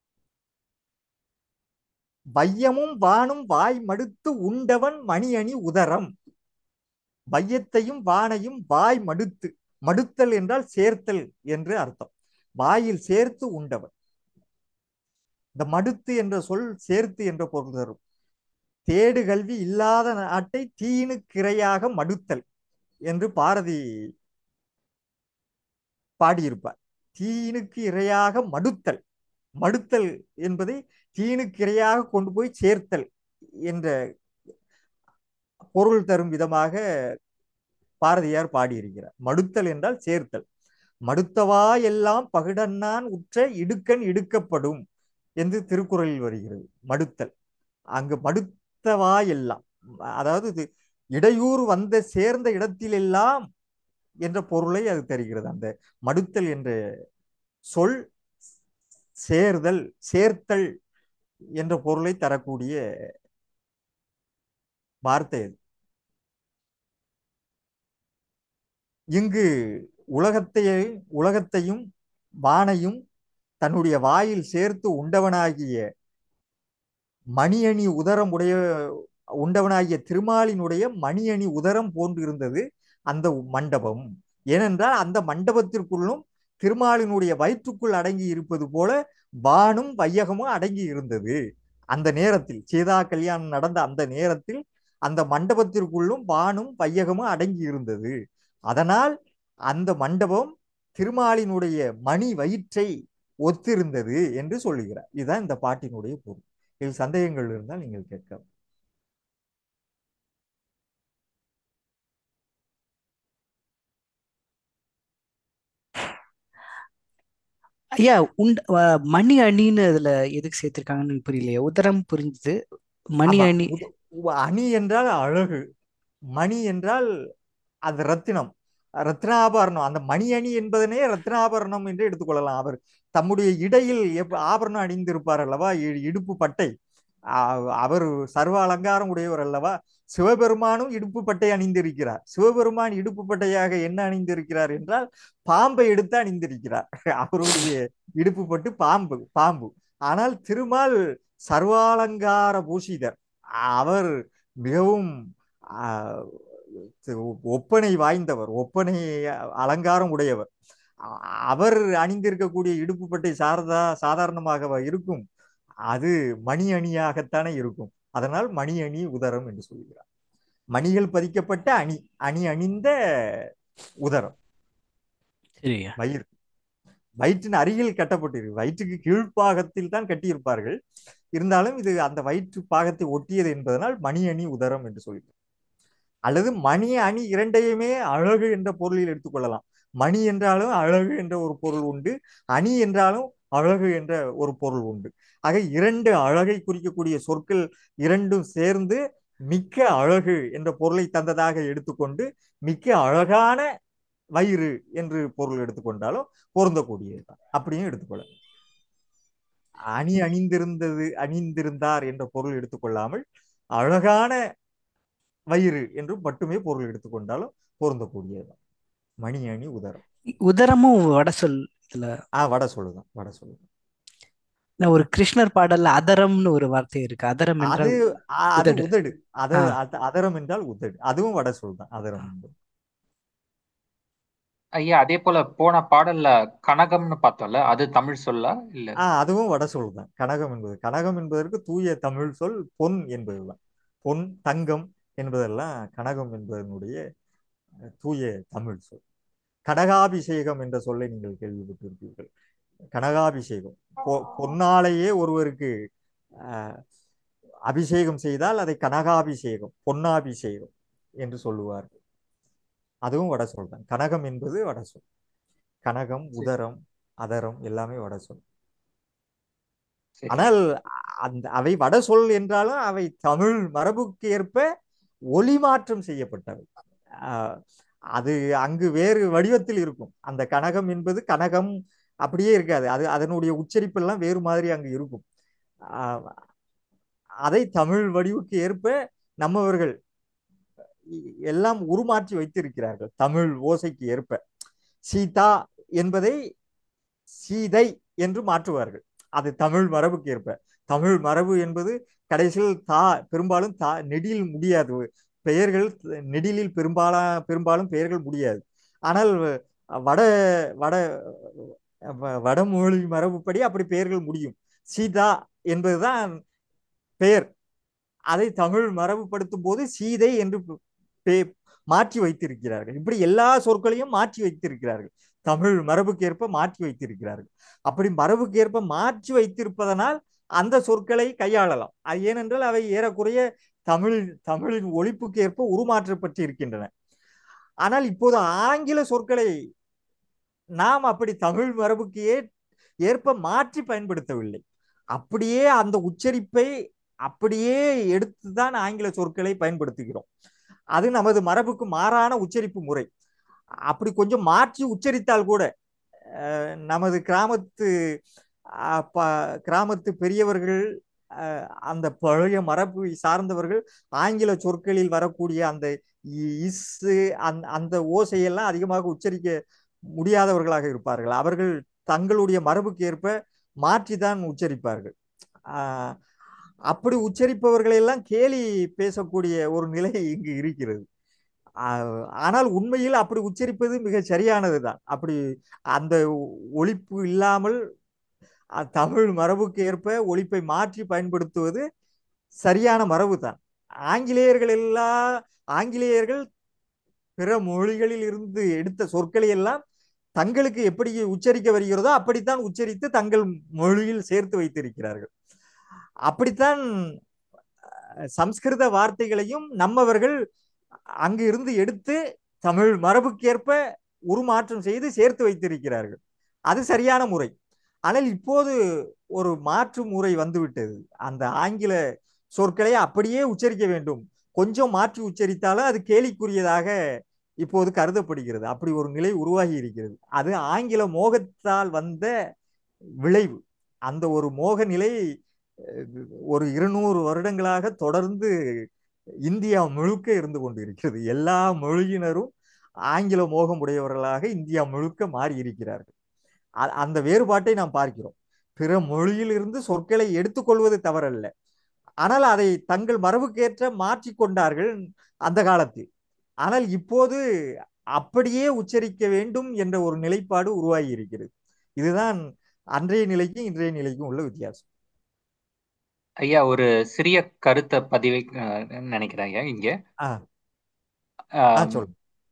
வையமும் வானும் வாய் மடுத்து உண்டவன் மணி அணி உதரம் வையத்தையும் வானையும் வாய் மடுத்து மடுத்தல் என்றால் சேர்த்தல் என்று அர்த்தம் வாயில் சேர்த்து உண்டவன் இந்த மடுத்து என்ற சொல் சேர்த்து என்ற பொருள் தரும் தேடு கல்வி இல்லாத நாட்டை தீனு கிரையாக மடுத்தல் என்று பாரதி பாடியிருப்பார் தீனுக்கு இரையாக மடுத்தல் மடுத்தல் என்பதை தீனுக்கு இரையாக கொண்டு போய் சேர்த்தல் என்ற பொருள் தரும் விதமாக பாரதியார் பாடியிருக்கிறார் மடுத்தல் என்றால் சேர்த்தல் மடுத்தவா எல்லாம் பகிடன்னான் உற்ற இடுக்கண் இடுக்கப்படும் என்று திருக்குறளில் வருகிறது மடுத்தல் அங்கு மடுத்தவா எல்லாம் அதாவது இது இடையூறு வந்த சேர்ந்த இடத்திலெல்லாம் என்ற பொருளை அது தருகிறது அந்த மடுத்தல் என்ற சொல் சேர்தல் சேர்த்தல் என்ற பொருளை தரக்கூடிய வார்த்தை அது இங்கு உலகத்தையும் உலகத்தையும் வானையும் தன்னுடைய வாயில் சேர்த்து உண்டவனாகிய மணியணி உதரம் உடைய உண்டவனாகிய திருமாலினுடைய மணியணி உதரம் போன்று இருந்தது அந்த மண்டபம் ஏனென்றால் அந்த மண்டபத்திற்குள்ளும் திருமாலினுடைய வயிற்றுக்குள் அடங்கி இருப்பது போல வானும் வையகமும் அடங்கி இருந்தது அந்த நேரத்தில் சீதா கல்யாணம் நடந்த அந்த நேரத்தில் அந்த மண்டபத்திற்குள்ளும் வானும் வையகமும் அடங்கி இருந்தது அதனால் அந்த மண்டபம் திருமாலினுடைய மணி வயிற்றை ஒத்திருந்தது என்று சொல்லுகிறார் இதுதான் இந்த பாட்டினுடைய பொருள் இதில் சந்தேகங்கள் இருந்தால் நீங்கள் கேட்கலாம் ஐயா உண்ட வ- மணி அணின்னு அதுல எதுக்கு சேர்த்திருக்காங்கன்னு எனக்கு புரியலையே உதரம் புரிஞ்சுது மணி ஆமா அணி உத- உ- அணி என்றால் அழகு மணி என்றால் அது ரத்தினம் ரத்னாபரணம் அந்த மணி அணி என்பதனே ரத்னாபரணம் என்று எடுத்துக்கொள்ளலாம் அவர் தம்முடைய இடையில் எப் ஆபரணம் அணிந்திருப்பார் அல்லவா இ- இடுப்பு பட்டை ஆ- அவர் சர்வ அலங்காரம் உடையவர் அல்லவா சிவபெருமானும் இடுப்பு பட்டை அணிந்திருக்கிறார் சிவபெருமான் இடுப்பு பட்டையாக என்ன அணிந்திருக்கிறார் என்றால் பாம்பை எடுத்து அணிந்திருக்கிறார் அவருடைய இடுப்பு பட்டு பாம்பு பாம்பு ஆனால் திருமால் சர்வாலங்கார பூஷிதர் அவர் மிகவும் ஆ, ஒப்பனை வாய்ந்தவர் ஒப்பனை அலங்காரம் உடையவர் அ- அவர் அணிந்திருக்கக்கூடிய இடுப்பு பட்டை சாரதா சாதாரணமாக இருக்கும் அது மணி அணியாகத்தானே இருக்கும் அதனால் மணி அணி உதரம் என்று சொல்கிறார் மணிகள் பதிக்கப்பட்ட அணி அணி அணிந்த உதரம் சரியா வயிறு வயிற்றின் அருகில் கட்டப்பட்டிருக்கு வயிற்றுக்கு கீழ்ப்பாகத்தில் தான் கட்டியிருப்பார்கள் இருந்தாலும் இது அந்த வயிற்று பாகத்தை ஒட்டியது என்பதனால் மணி அணி உதரம் என்று சொல்கிறோம் அல்லது மணி அணி இரண்டையுமே அழகு என்ற பொருளில் எடுத்துக்கொள்ளலாம் மணி என்றாலும் அழகு என்ற ஒரு பொருள் உண்டு அணி என்றாலும் அழகு என்ற ஒரு பொருள் உண்டு ஆக இரண்டு அழகை குறிக்கக்கூடிய சொற்கள் இரண்டும் சேர்ந்து மிக்க அழகு என்ற பொருளை தந்ததாக எடுத்துக்கொண்டு மிக்க அழகான வயிறு என்று பொருள் எடுத்துக்கொண்டாலும் பொருந்தக்கூடியதுதான் அப்படியும் எடுத்துக்கொள்ளலாம் அணி அணிந்திருந்தது அணிந்திருந்தார் என்ற பொருள் எடுத்துக்கொள்ளாமல் அழகான வயிறு என்று மட்டுமே பொருள் எடுத்துக்கொண்டாலும் பொருந்தக்கூடியதுதான் மணி அணி உதரம் உதரமும் வட சொல் இதுல ஆ வட சொல்லுதான் வட சொல்லுதான் நான் ஒரு கிருஷ்ணர் பாடல்ல அதரம்னு ஒரு வார்த்தை இருக்கு அதரம் அது என்றால் ஆ, அது உதடு உதடு அத ஆ அத- அதரம் என்றால் உதடு அதுவும் வட சொல் தான் அதரம் என்பது ஐயா அதே போல போன பாடல்ல கனகம்னு பார்த்தோம்ல அது தமிழ் சொல்லா இல்ல ஆ அதுவும் வட சொல் தான் கனகம் என்பது கனகம் என்பதற்கு தூய தமிழ் சொல் பொன் என்பதுதான் பொன் தங்கம் என்பதெல்லாம் கனகம் என்பதனுடைய அஹ், தூய தமிழ் சொல் கடகாபிஷேகம் என்ற சொல்லை நீங்கள் கேள்விப்பட்டிருப்பீர்கள் கனகாபிஷேகம் பொ- பொன்னாலேயே ஒருவருக்கு அஹ், அபிஷேகம் செய்தால் அதை கனகாபிஷேகம் பொன்னாபிஷேகம் என்று சொல்லுவார்கள் அதுவும் வட சொல் தான் கனகம் என்பது வட சொல் கனகம் சரி உதரம் அதரம் எல்லாமே வட சொல் சரி ஆனால் அந்த அவை வட சொல் என்றாலும் அவை தமிழ் மரபுக்கு ஏற்ப ஒலி மாற்றம் செய்யப்பட்டவை ஆஹ் அது அங்கு வேறு வடிவத்தில் இருக்கும் அந்த கனகம் என்பது கனகம் அப்படியே இருக்காது அது அதனுடைய உச்சரிப்பெல்லாம் வேறு மாதிரி அங்கு இருக்கும் ஆஹ் அதை தமிழ் வடிவுக்கு ஏற்ப நம்மவர்கள் இ- எல்லாம் உருமாற்றி வைத்திருக்கிறார்கள் தமிழ் ஓசைக்கு ஏற்ப சீதா என்பதை சீதை என்று மாற்றுவார்கள் அது தமிழ் மரபுக்கு ஏற்ப தமிழ் மரபு என்பது கடைசியில் தா பெரும்பாலும் தா நெடில் முடியாது பெயர்கள் நெடிலில் பெரும்பாலா பெரும்பாலும் பெயர்கள் முடியாது ஆனால் வட வட வ- வடமொழி மரபுப்படி அப்படி பெயர்கள் முடியும் சீதா என்பதுதான் பெயர் அதை தமிழ் மரபுபடுத்தும் போது சீதை என்று பே- மாற்றி வைத்திருக்கிறார்கள் இப்படி எல்லா சொற்களையும் மாற்றி வைத்திருக்கிறார்கள் தமிழ் மரபுக்கு ஏற்ப மாற்றி வைத்திருக்கிறார்கள் அப்படி மரபுக்கு ஏற்ப மாற்றி வைத்திருப்பதனால் அந்த சொற்களை கையாளலாம் அது ஏனென்றால் அவை ஏறக்குறைய தமிழ் தமிழின் ஒழிப்புக்கு ஏற்ப உருமாற்றப்பட்டு இருக்கின்றன ஆனால் இப்போது ஆங்கில சொற்களை நாம் அப்படி தமிழ் மரபுக்கு ஏ ஏற்ப மாற்றி பயன்படுத்தவில்லை அப்படியே அந்த உச்சரிப்பை அப்படியே எடுத்துதான் ஆங்கில சொற்களை பயன்படுத்துகிறோம் அது நமது மரபுக்கு மாறான உச்சரிப்பு முறை அப்படி கொஞ்சம் மாற்றி உச்சரித்தால் கூட அஹ், நமது கிராமத்து அஹ், ப- கிராமத்து பெரியவர்கள் அஹ், அந்த பழைய மரபு சார்ந்தவர்கள் ஆங்கில சொற்களில் வரக்கூடிய அந்த இ- இஸ்ஸு அந்த அந்த ஓசையெல்லாம் அதிகமாக உச்சரிக்க முடியாதவர்களாக இருப்பார்கள் அவர்கள் தங்களுடைய மரபுக்கு ஏற்ப மாற்றிதான் உச்சரிப்பார்கள் ஆஹ் அப்படி உச்சரிப்பவர்களை எல்லாம் கேலி பேசக்கூடிய ஒரு நிலை இங்கு இருக்கிறது ஆஹ் ஆனால் உண்மையில் அப்படி உச்சரிப்பது மிக சரியானது தான் அப்படி அந்த ஒலிப்பு இல்லாமல் அஹ், தமிழ் மரபுக்கு ஏற்ப ஒலிப்பை மாற்றி பயன்படுத்துவது சரியான மரபு தான் ஆங்கிலேயர்கள் எல்லாம் ஆங்கிலேயர்கள் பிற மொழிகளில் இருந்து எடுத்த சொற்களை எல்லாம் தங்களுக்கு எப்படி உச்சரிக்க வருகிறதோ அப்படித்தான் உச்சரித்து தங்கள் மொழியில் சேர்த்து வைத்திருக்கிறார்கள் அப்படித்தான் அஹ், சம்ஸ்கிருத வார்த்தைகளையும் நம்மவர்கள் அங்கு இருந்து எடுத்து தமிழ் மரபுக்கேற்ப உருமாற்றம் செய்து சேர்த்து வைத்திருக்கிறார்கள் அது சரியான முறை ஆனால் இப்போது ஒரு மாற்று முறை வந்துவிட்டது அந்த ஆங்கில சொற்களை அப்படியே உச்சரிக்க வேண்டும் கொஞ்சம் மாற்றி உச்சரித்தாலும் அது கேலிக்குரியதாக இப்போது கருதப்படுகிறது அப்படி ஒரு நிலை உருவாகி இருக்கிறது அது ஆங்கில மோகத்தால் வந்த விளைவு அந்த ஒரு மோக நிலை அஹ், ஒரு இருநூறு வருடங்களாக தொடர்ந்து இந்தியா முழுக்க இருந்து கொண்டு இருக்கிறது எல்லா மொழியினரும் ஆங்கில மோகம் உடையவர்களாக இந்தியா முழுக்க மாறி இருக்கிறார்கள் அ- அந்த வேறுபாட்டை நாம் பார்க்கிறோம் பிற மொழியிலிருந்து சொற்களை எடுத்துக்கொள்வது தவறல்ல ஆனால் அதை தங்கள் மரபுக்கேற்ற மாற்றிக் கொண்டார்கள் அந்த காலத்தில் ஆனால் இப்போது அப்படியே உச்சரிக்க வேண்டும் என்ற ஒரு நிலைப்பாடு உருவாகி இருக்கிறது இதுதான் அன்றைய நிலைக்கும் இன்றைய நிலைக்கும் உள்ள வித்தியாசம் ஐயா ஒரு சிறிய கருத்தை பதிவை அஹ், நினைக்கிறேன் ஐயா இங்க ஆ ஆ ஆம், சொல்லு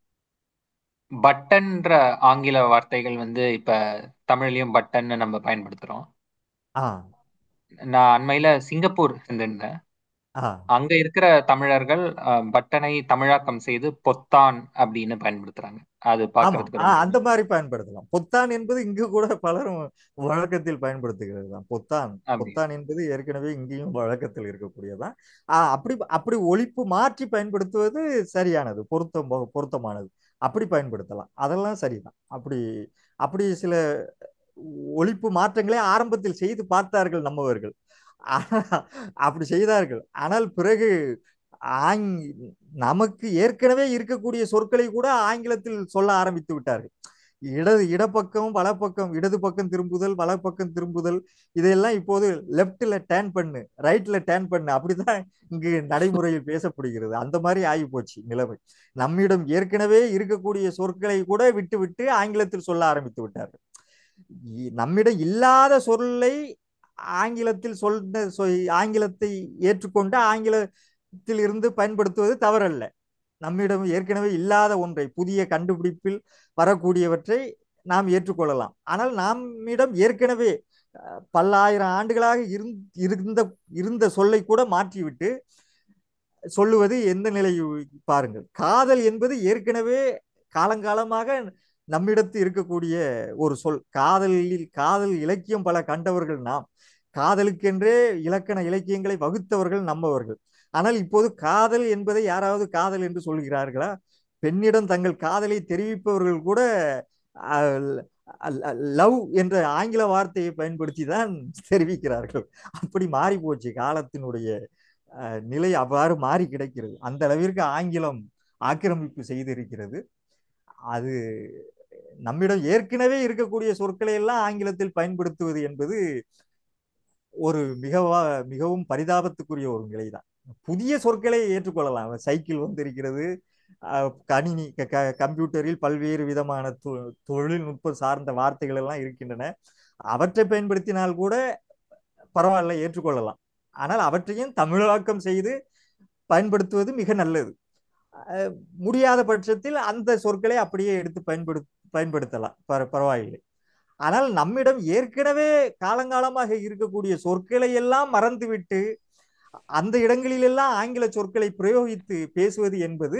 பட்டன்ற ஆங்கில வார்த்தைகள் வந்து இப்ப தமிழ்லயும் பட்டன்னு நம்ம பயன்படுத்துறோம் ஆ நான் அண்மையில சிங்கப்பூர் சென்றிருந்தேன் ஆ அங்க இருக்கிற தமிழர்கள் அஹ், பட்டனை தமிழாக்கம் செய்து பொத்தான் அப்படின்னு பயன்படுத்துறாங்க அது ஆமாம் பார்க்கிறதுக்கு ஆ ரொம்ப அந்த மாதிரி பயன்படுத்தலாம் பொத்தான் என்பது இங்கு கூட பலரும் வழக்கத்தில் பயன்படுத்துகிறது தான் பொத்தான் அப்படி பொத்தான் என்பது ஏற்கனவே இங்கேயும் வழக்கத்தில் இருக்கக்கூடியதான் ஆ அப்படி அப்படி ஒலிப்பு மாற்றி பயன்படுத்துவது சரியானது பொருத்தம் பொருத்தமானது அப்படி பயன்படுத்தலாம் அதெல்லாம் சரிதான் அப்படி அப்படி சில ஒலிப்பு மாற்றங்களை ஆரம்பத்தில் செய்து பார்த்தார்கள் நம்மவர்கள் ஆனா, அப்படி செய்தார்கள் ஆனால் பிறகு ஆங் நமக்கு ஏற்கனவே இருக்கக்கூடிய சொற்களை கூட ஆங்கிலத்தில் சொல்ல ஆரம்பித்து விட்டார்கள் இடது இடப்பக்கம் வலப்பக்கம் இடது பக்கம் திரும்புதல் வலப்பக்கம் திரும்புதல் இதையெல்லாம் இப்போது லெஃப்ட்ல டேர்ன் பண்ணு ரைட்ல டேர்ன் பண்ணு அப்படிதான் இங்கு நடைமுறையில் பேசப்படுகிறது அந்த மாதிரி ஆகி போச்சு நிலைமை நம்மிடம் ஏற்கனவே இருக்கக்கூடிய சொற்களை கூட விட்டு விட்டு ஆங்கிலத்தில் சொல்ல ஆரம்பித்து விட்டார்கள் இ- நம்மிடம் இல்லாத சொல்லை ஆங்கிலத்தில் சொன்ன சொ- ஆங்கிலத்தை ஏற்றுக்கொண்டு ஆங்கிலத்தில் இருந்து பயன்படுத்துவது தவறல்ல நம்மிடம் ஏற்கனவே இல்லாத ஒன்றை புதிய கண்டுபிடிப்பில் வரக்கூடியவற்றை நாம் ஏற்றுக்கொள்ளலாம் ஆனால் நம்மிடம் ஏற்கனவே அஹ், பல்லாயிரம் ஆண்டுகளாக இருந்- இருந்த இருந்த சொல்லை கூட மாற்றிவிட்டு சொல்லுவது எந்த நிலை பாருங்கள் காதல் என்பது ஏற்கனவே காலங்காலமாக நம்மிடத்து இருக்கக்கூடிய ஒரு சொல் காதலில் காதல் இலக்கியம் பல கண்டவர்கள் நாம் காதலுக்கென்றே இலக்கண இலக்கியங்களை வகுத்தவர்கள் நம்மவர்கள் ஆனால் இப்போது காதல் என்பதை யாராவது காதல் என்று சொல்கிறார்களா பெண்ணிடம் தங்கள் காதலை தெரிவிப்பவர்கள் கூட லவ் என்ற ஆங்கில வார்த்தையை பயன்படுத்தி தான் தெரிவிக்கிறார்கள் அப்படி மாறி போச்சு காலத்தினுடைய அஹ், நிலை அவ்வாறு மாறி கிடக்கிறது அந்த அளவிற்கு ஆங்கிலம் ஆக்கிரமிப்பு செய்திருக்கிறது அது நம்மிடம் ஏற்கனவே இருக்கக்கூடிய சொற்களை எல்லாம் ஆங்கிலத்தில் பயன்படுத்துவது என்பது ஒரு மிகவா மிகவும் பரிதாபத்துக்குரிய ஒரு நிலைதான் புதிய சொற்களை ஏற்றுக்கொள்ளலாம் சைக்கிள் வந்திருக்கிறது அஹ், கணினி க- க- கம்ப்யூட்டரில் பல்வேறு விதமான தொ- தொழில்நுட்பம் சார்ந்த வார்த்தைகள் எல்லாம் இருக்கின்றன அவற்றை பயன்படுத்தினால் கூட பரவாயில்ல ஏற்றுக்கொள்ளலாம் ஆனால் அவற்றையும் தமிழாக்கம் செய்து பயன்படுத்துவது மிக நல்லது அஹ், முடியாத பட்சத்தில் அந்த சொற்களை அப்படியே எடுத்து பயன்படு பயன்படுத்தலாம் பர- பரவாயில்லை ஆனால் நம்மிடம் ஏற்கனவே காலங்காலமாக இருக்கக்கூடிய சொற்களை எல்லாம் மறந்துவிட்டு அந்த இடங்களிலெல்லாம் ஆங்கில சொற்களை பிரயோகித்து பேசுவது என்பது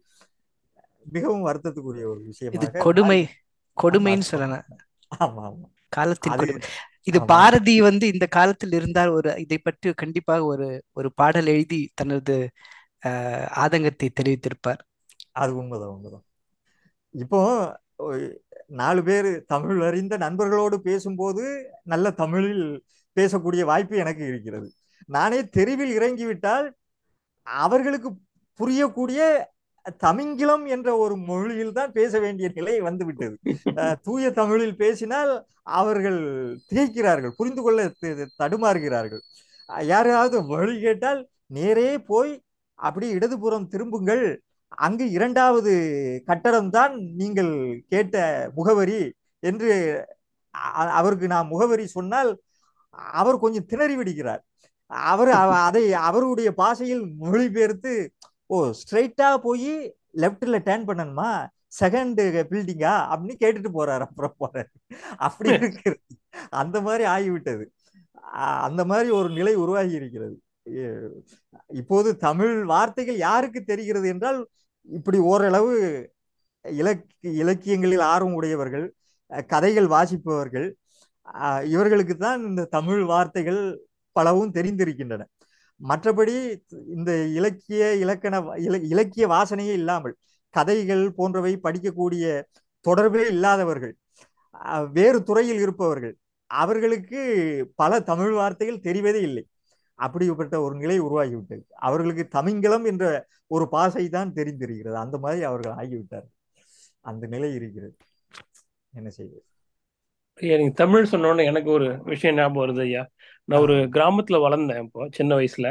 மிகவும் வருத்தத்துக்குரிய ஒரு இது விஷயமாக கொடுமை மாறி- கொடுமைன்னு ஆமா, சொல்லலாம் ஆமா ஆமா காலத்தின் அது கொடுமை இது ஆமா பாரதி வந்து இந்த காலத்தில் இருந்தால் ஒரு இதை பற்றி கண்டிப்பாக ஒரு ஒரு பாடல் எழுதி தனது அஹ், ஆதங்கத்தை தெரிவித்திருப்பார் அது உண்மைதான் உண்மைதான் இப்போ ஒ- நாலு பேர் தமிழ் அறிந்த நண்பர்களோடு பேசும்போது நல்ல தமிழில் பேசக்கூடிய வாய்ப்பு எனக்கு இருக்கிறது நானே தெருவில் இறங்கிவிட்டால் அவர்களுக்கு புரியக்கூடிய தமிங்கிலம் என்ற ஒரு மொழியில் தான் பேச வேண்டிய நிலை வந்துவிட்டது அஹ், தூய தமிழில் பேசினால் அவர்கள் திகைக்கிறார்கள் புரிந்து கொள்ள த- தடுமாறுகிறார்கள் அஹ், யாராவது வழி கேட்டால் நேரே போய் அப்படி இடதுபுறம் திரும்புங்கள் அங்கு இரண்டாவது கட்டடம்தான் நீங்கள் கேட்ட முகவரி என்று அ- அவருக்கு நான் முகவரி சொன்னால் அவர் கொஞ்சம் திணறி விடுகிறார் அவர் அவ- அதை அவருடைய பாஷையில் மொழிபெயர்த்து ஓ ஸ்ட்ரைட்டா போய் லெஃப்ட்ல டேர்ன் பண்ணணுமா செகண்ட் பில்டிங்கா அப்படின்னு கேட்டுட்டு போறாரு அப்புறம் போறாரு அப்படி இருக்கிறது அந்த மாதிரி ஆகிவிட்டது அ- அந்த மாதிரி ஒரு நிலை உருவாகி இருக்கிறது எ- இப்போது தமிழ் வார்த்தைகள் யாருக்கு தெரிகிறது என்றால் இப்படி ஓரளவு இலக் இலக்கியங்களில் ஆர்வம் உடையவர்கள் அஹ், கதைகள் வாசிப்பவர்கள் அஹ், இவர்களுக்கு தான் இந்த தமிழ் வார்த்தைகள் பலவும் தெரிந்திருக்கின்றன மற்றபடி இந்த இலக்கிய இலக்கண இல- இலக்கிய வாசனையே இல்லாமல் கதைகள் போன்றவை படிக்கக்கூடிய தொடர்பே இல்லாதவர்கள் அஹ், வேறு துறையில் இருப்பவர்கள் அவர்களுக்கு பல தமிழ் வார்த்தைகள் தெரிவதே இல்லை அப்படிப்பட்ட ஒரு நிலை உருவாகிவிட்டது அவர்களுக்கு தமிங்கிலம் என்ற ஒரு பாசை தான் தெரிந்திருக்கிறது அந்த மாதிரி அவர்கள் ஆகிவிட்டார்கள் அந்த நிலை இருக்கிறது என்ன செய்வது ஐயா நீங்க தமிழ் சொன்னோன்னே எனக்கு ஒரு விஷயம் ஞாபகம் வருது ஐயா நான் ஒரு கிராமத்துல வளர்ந்தேன் இப்போ சின்ன வயசுல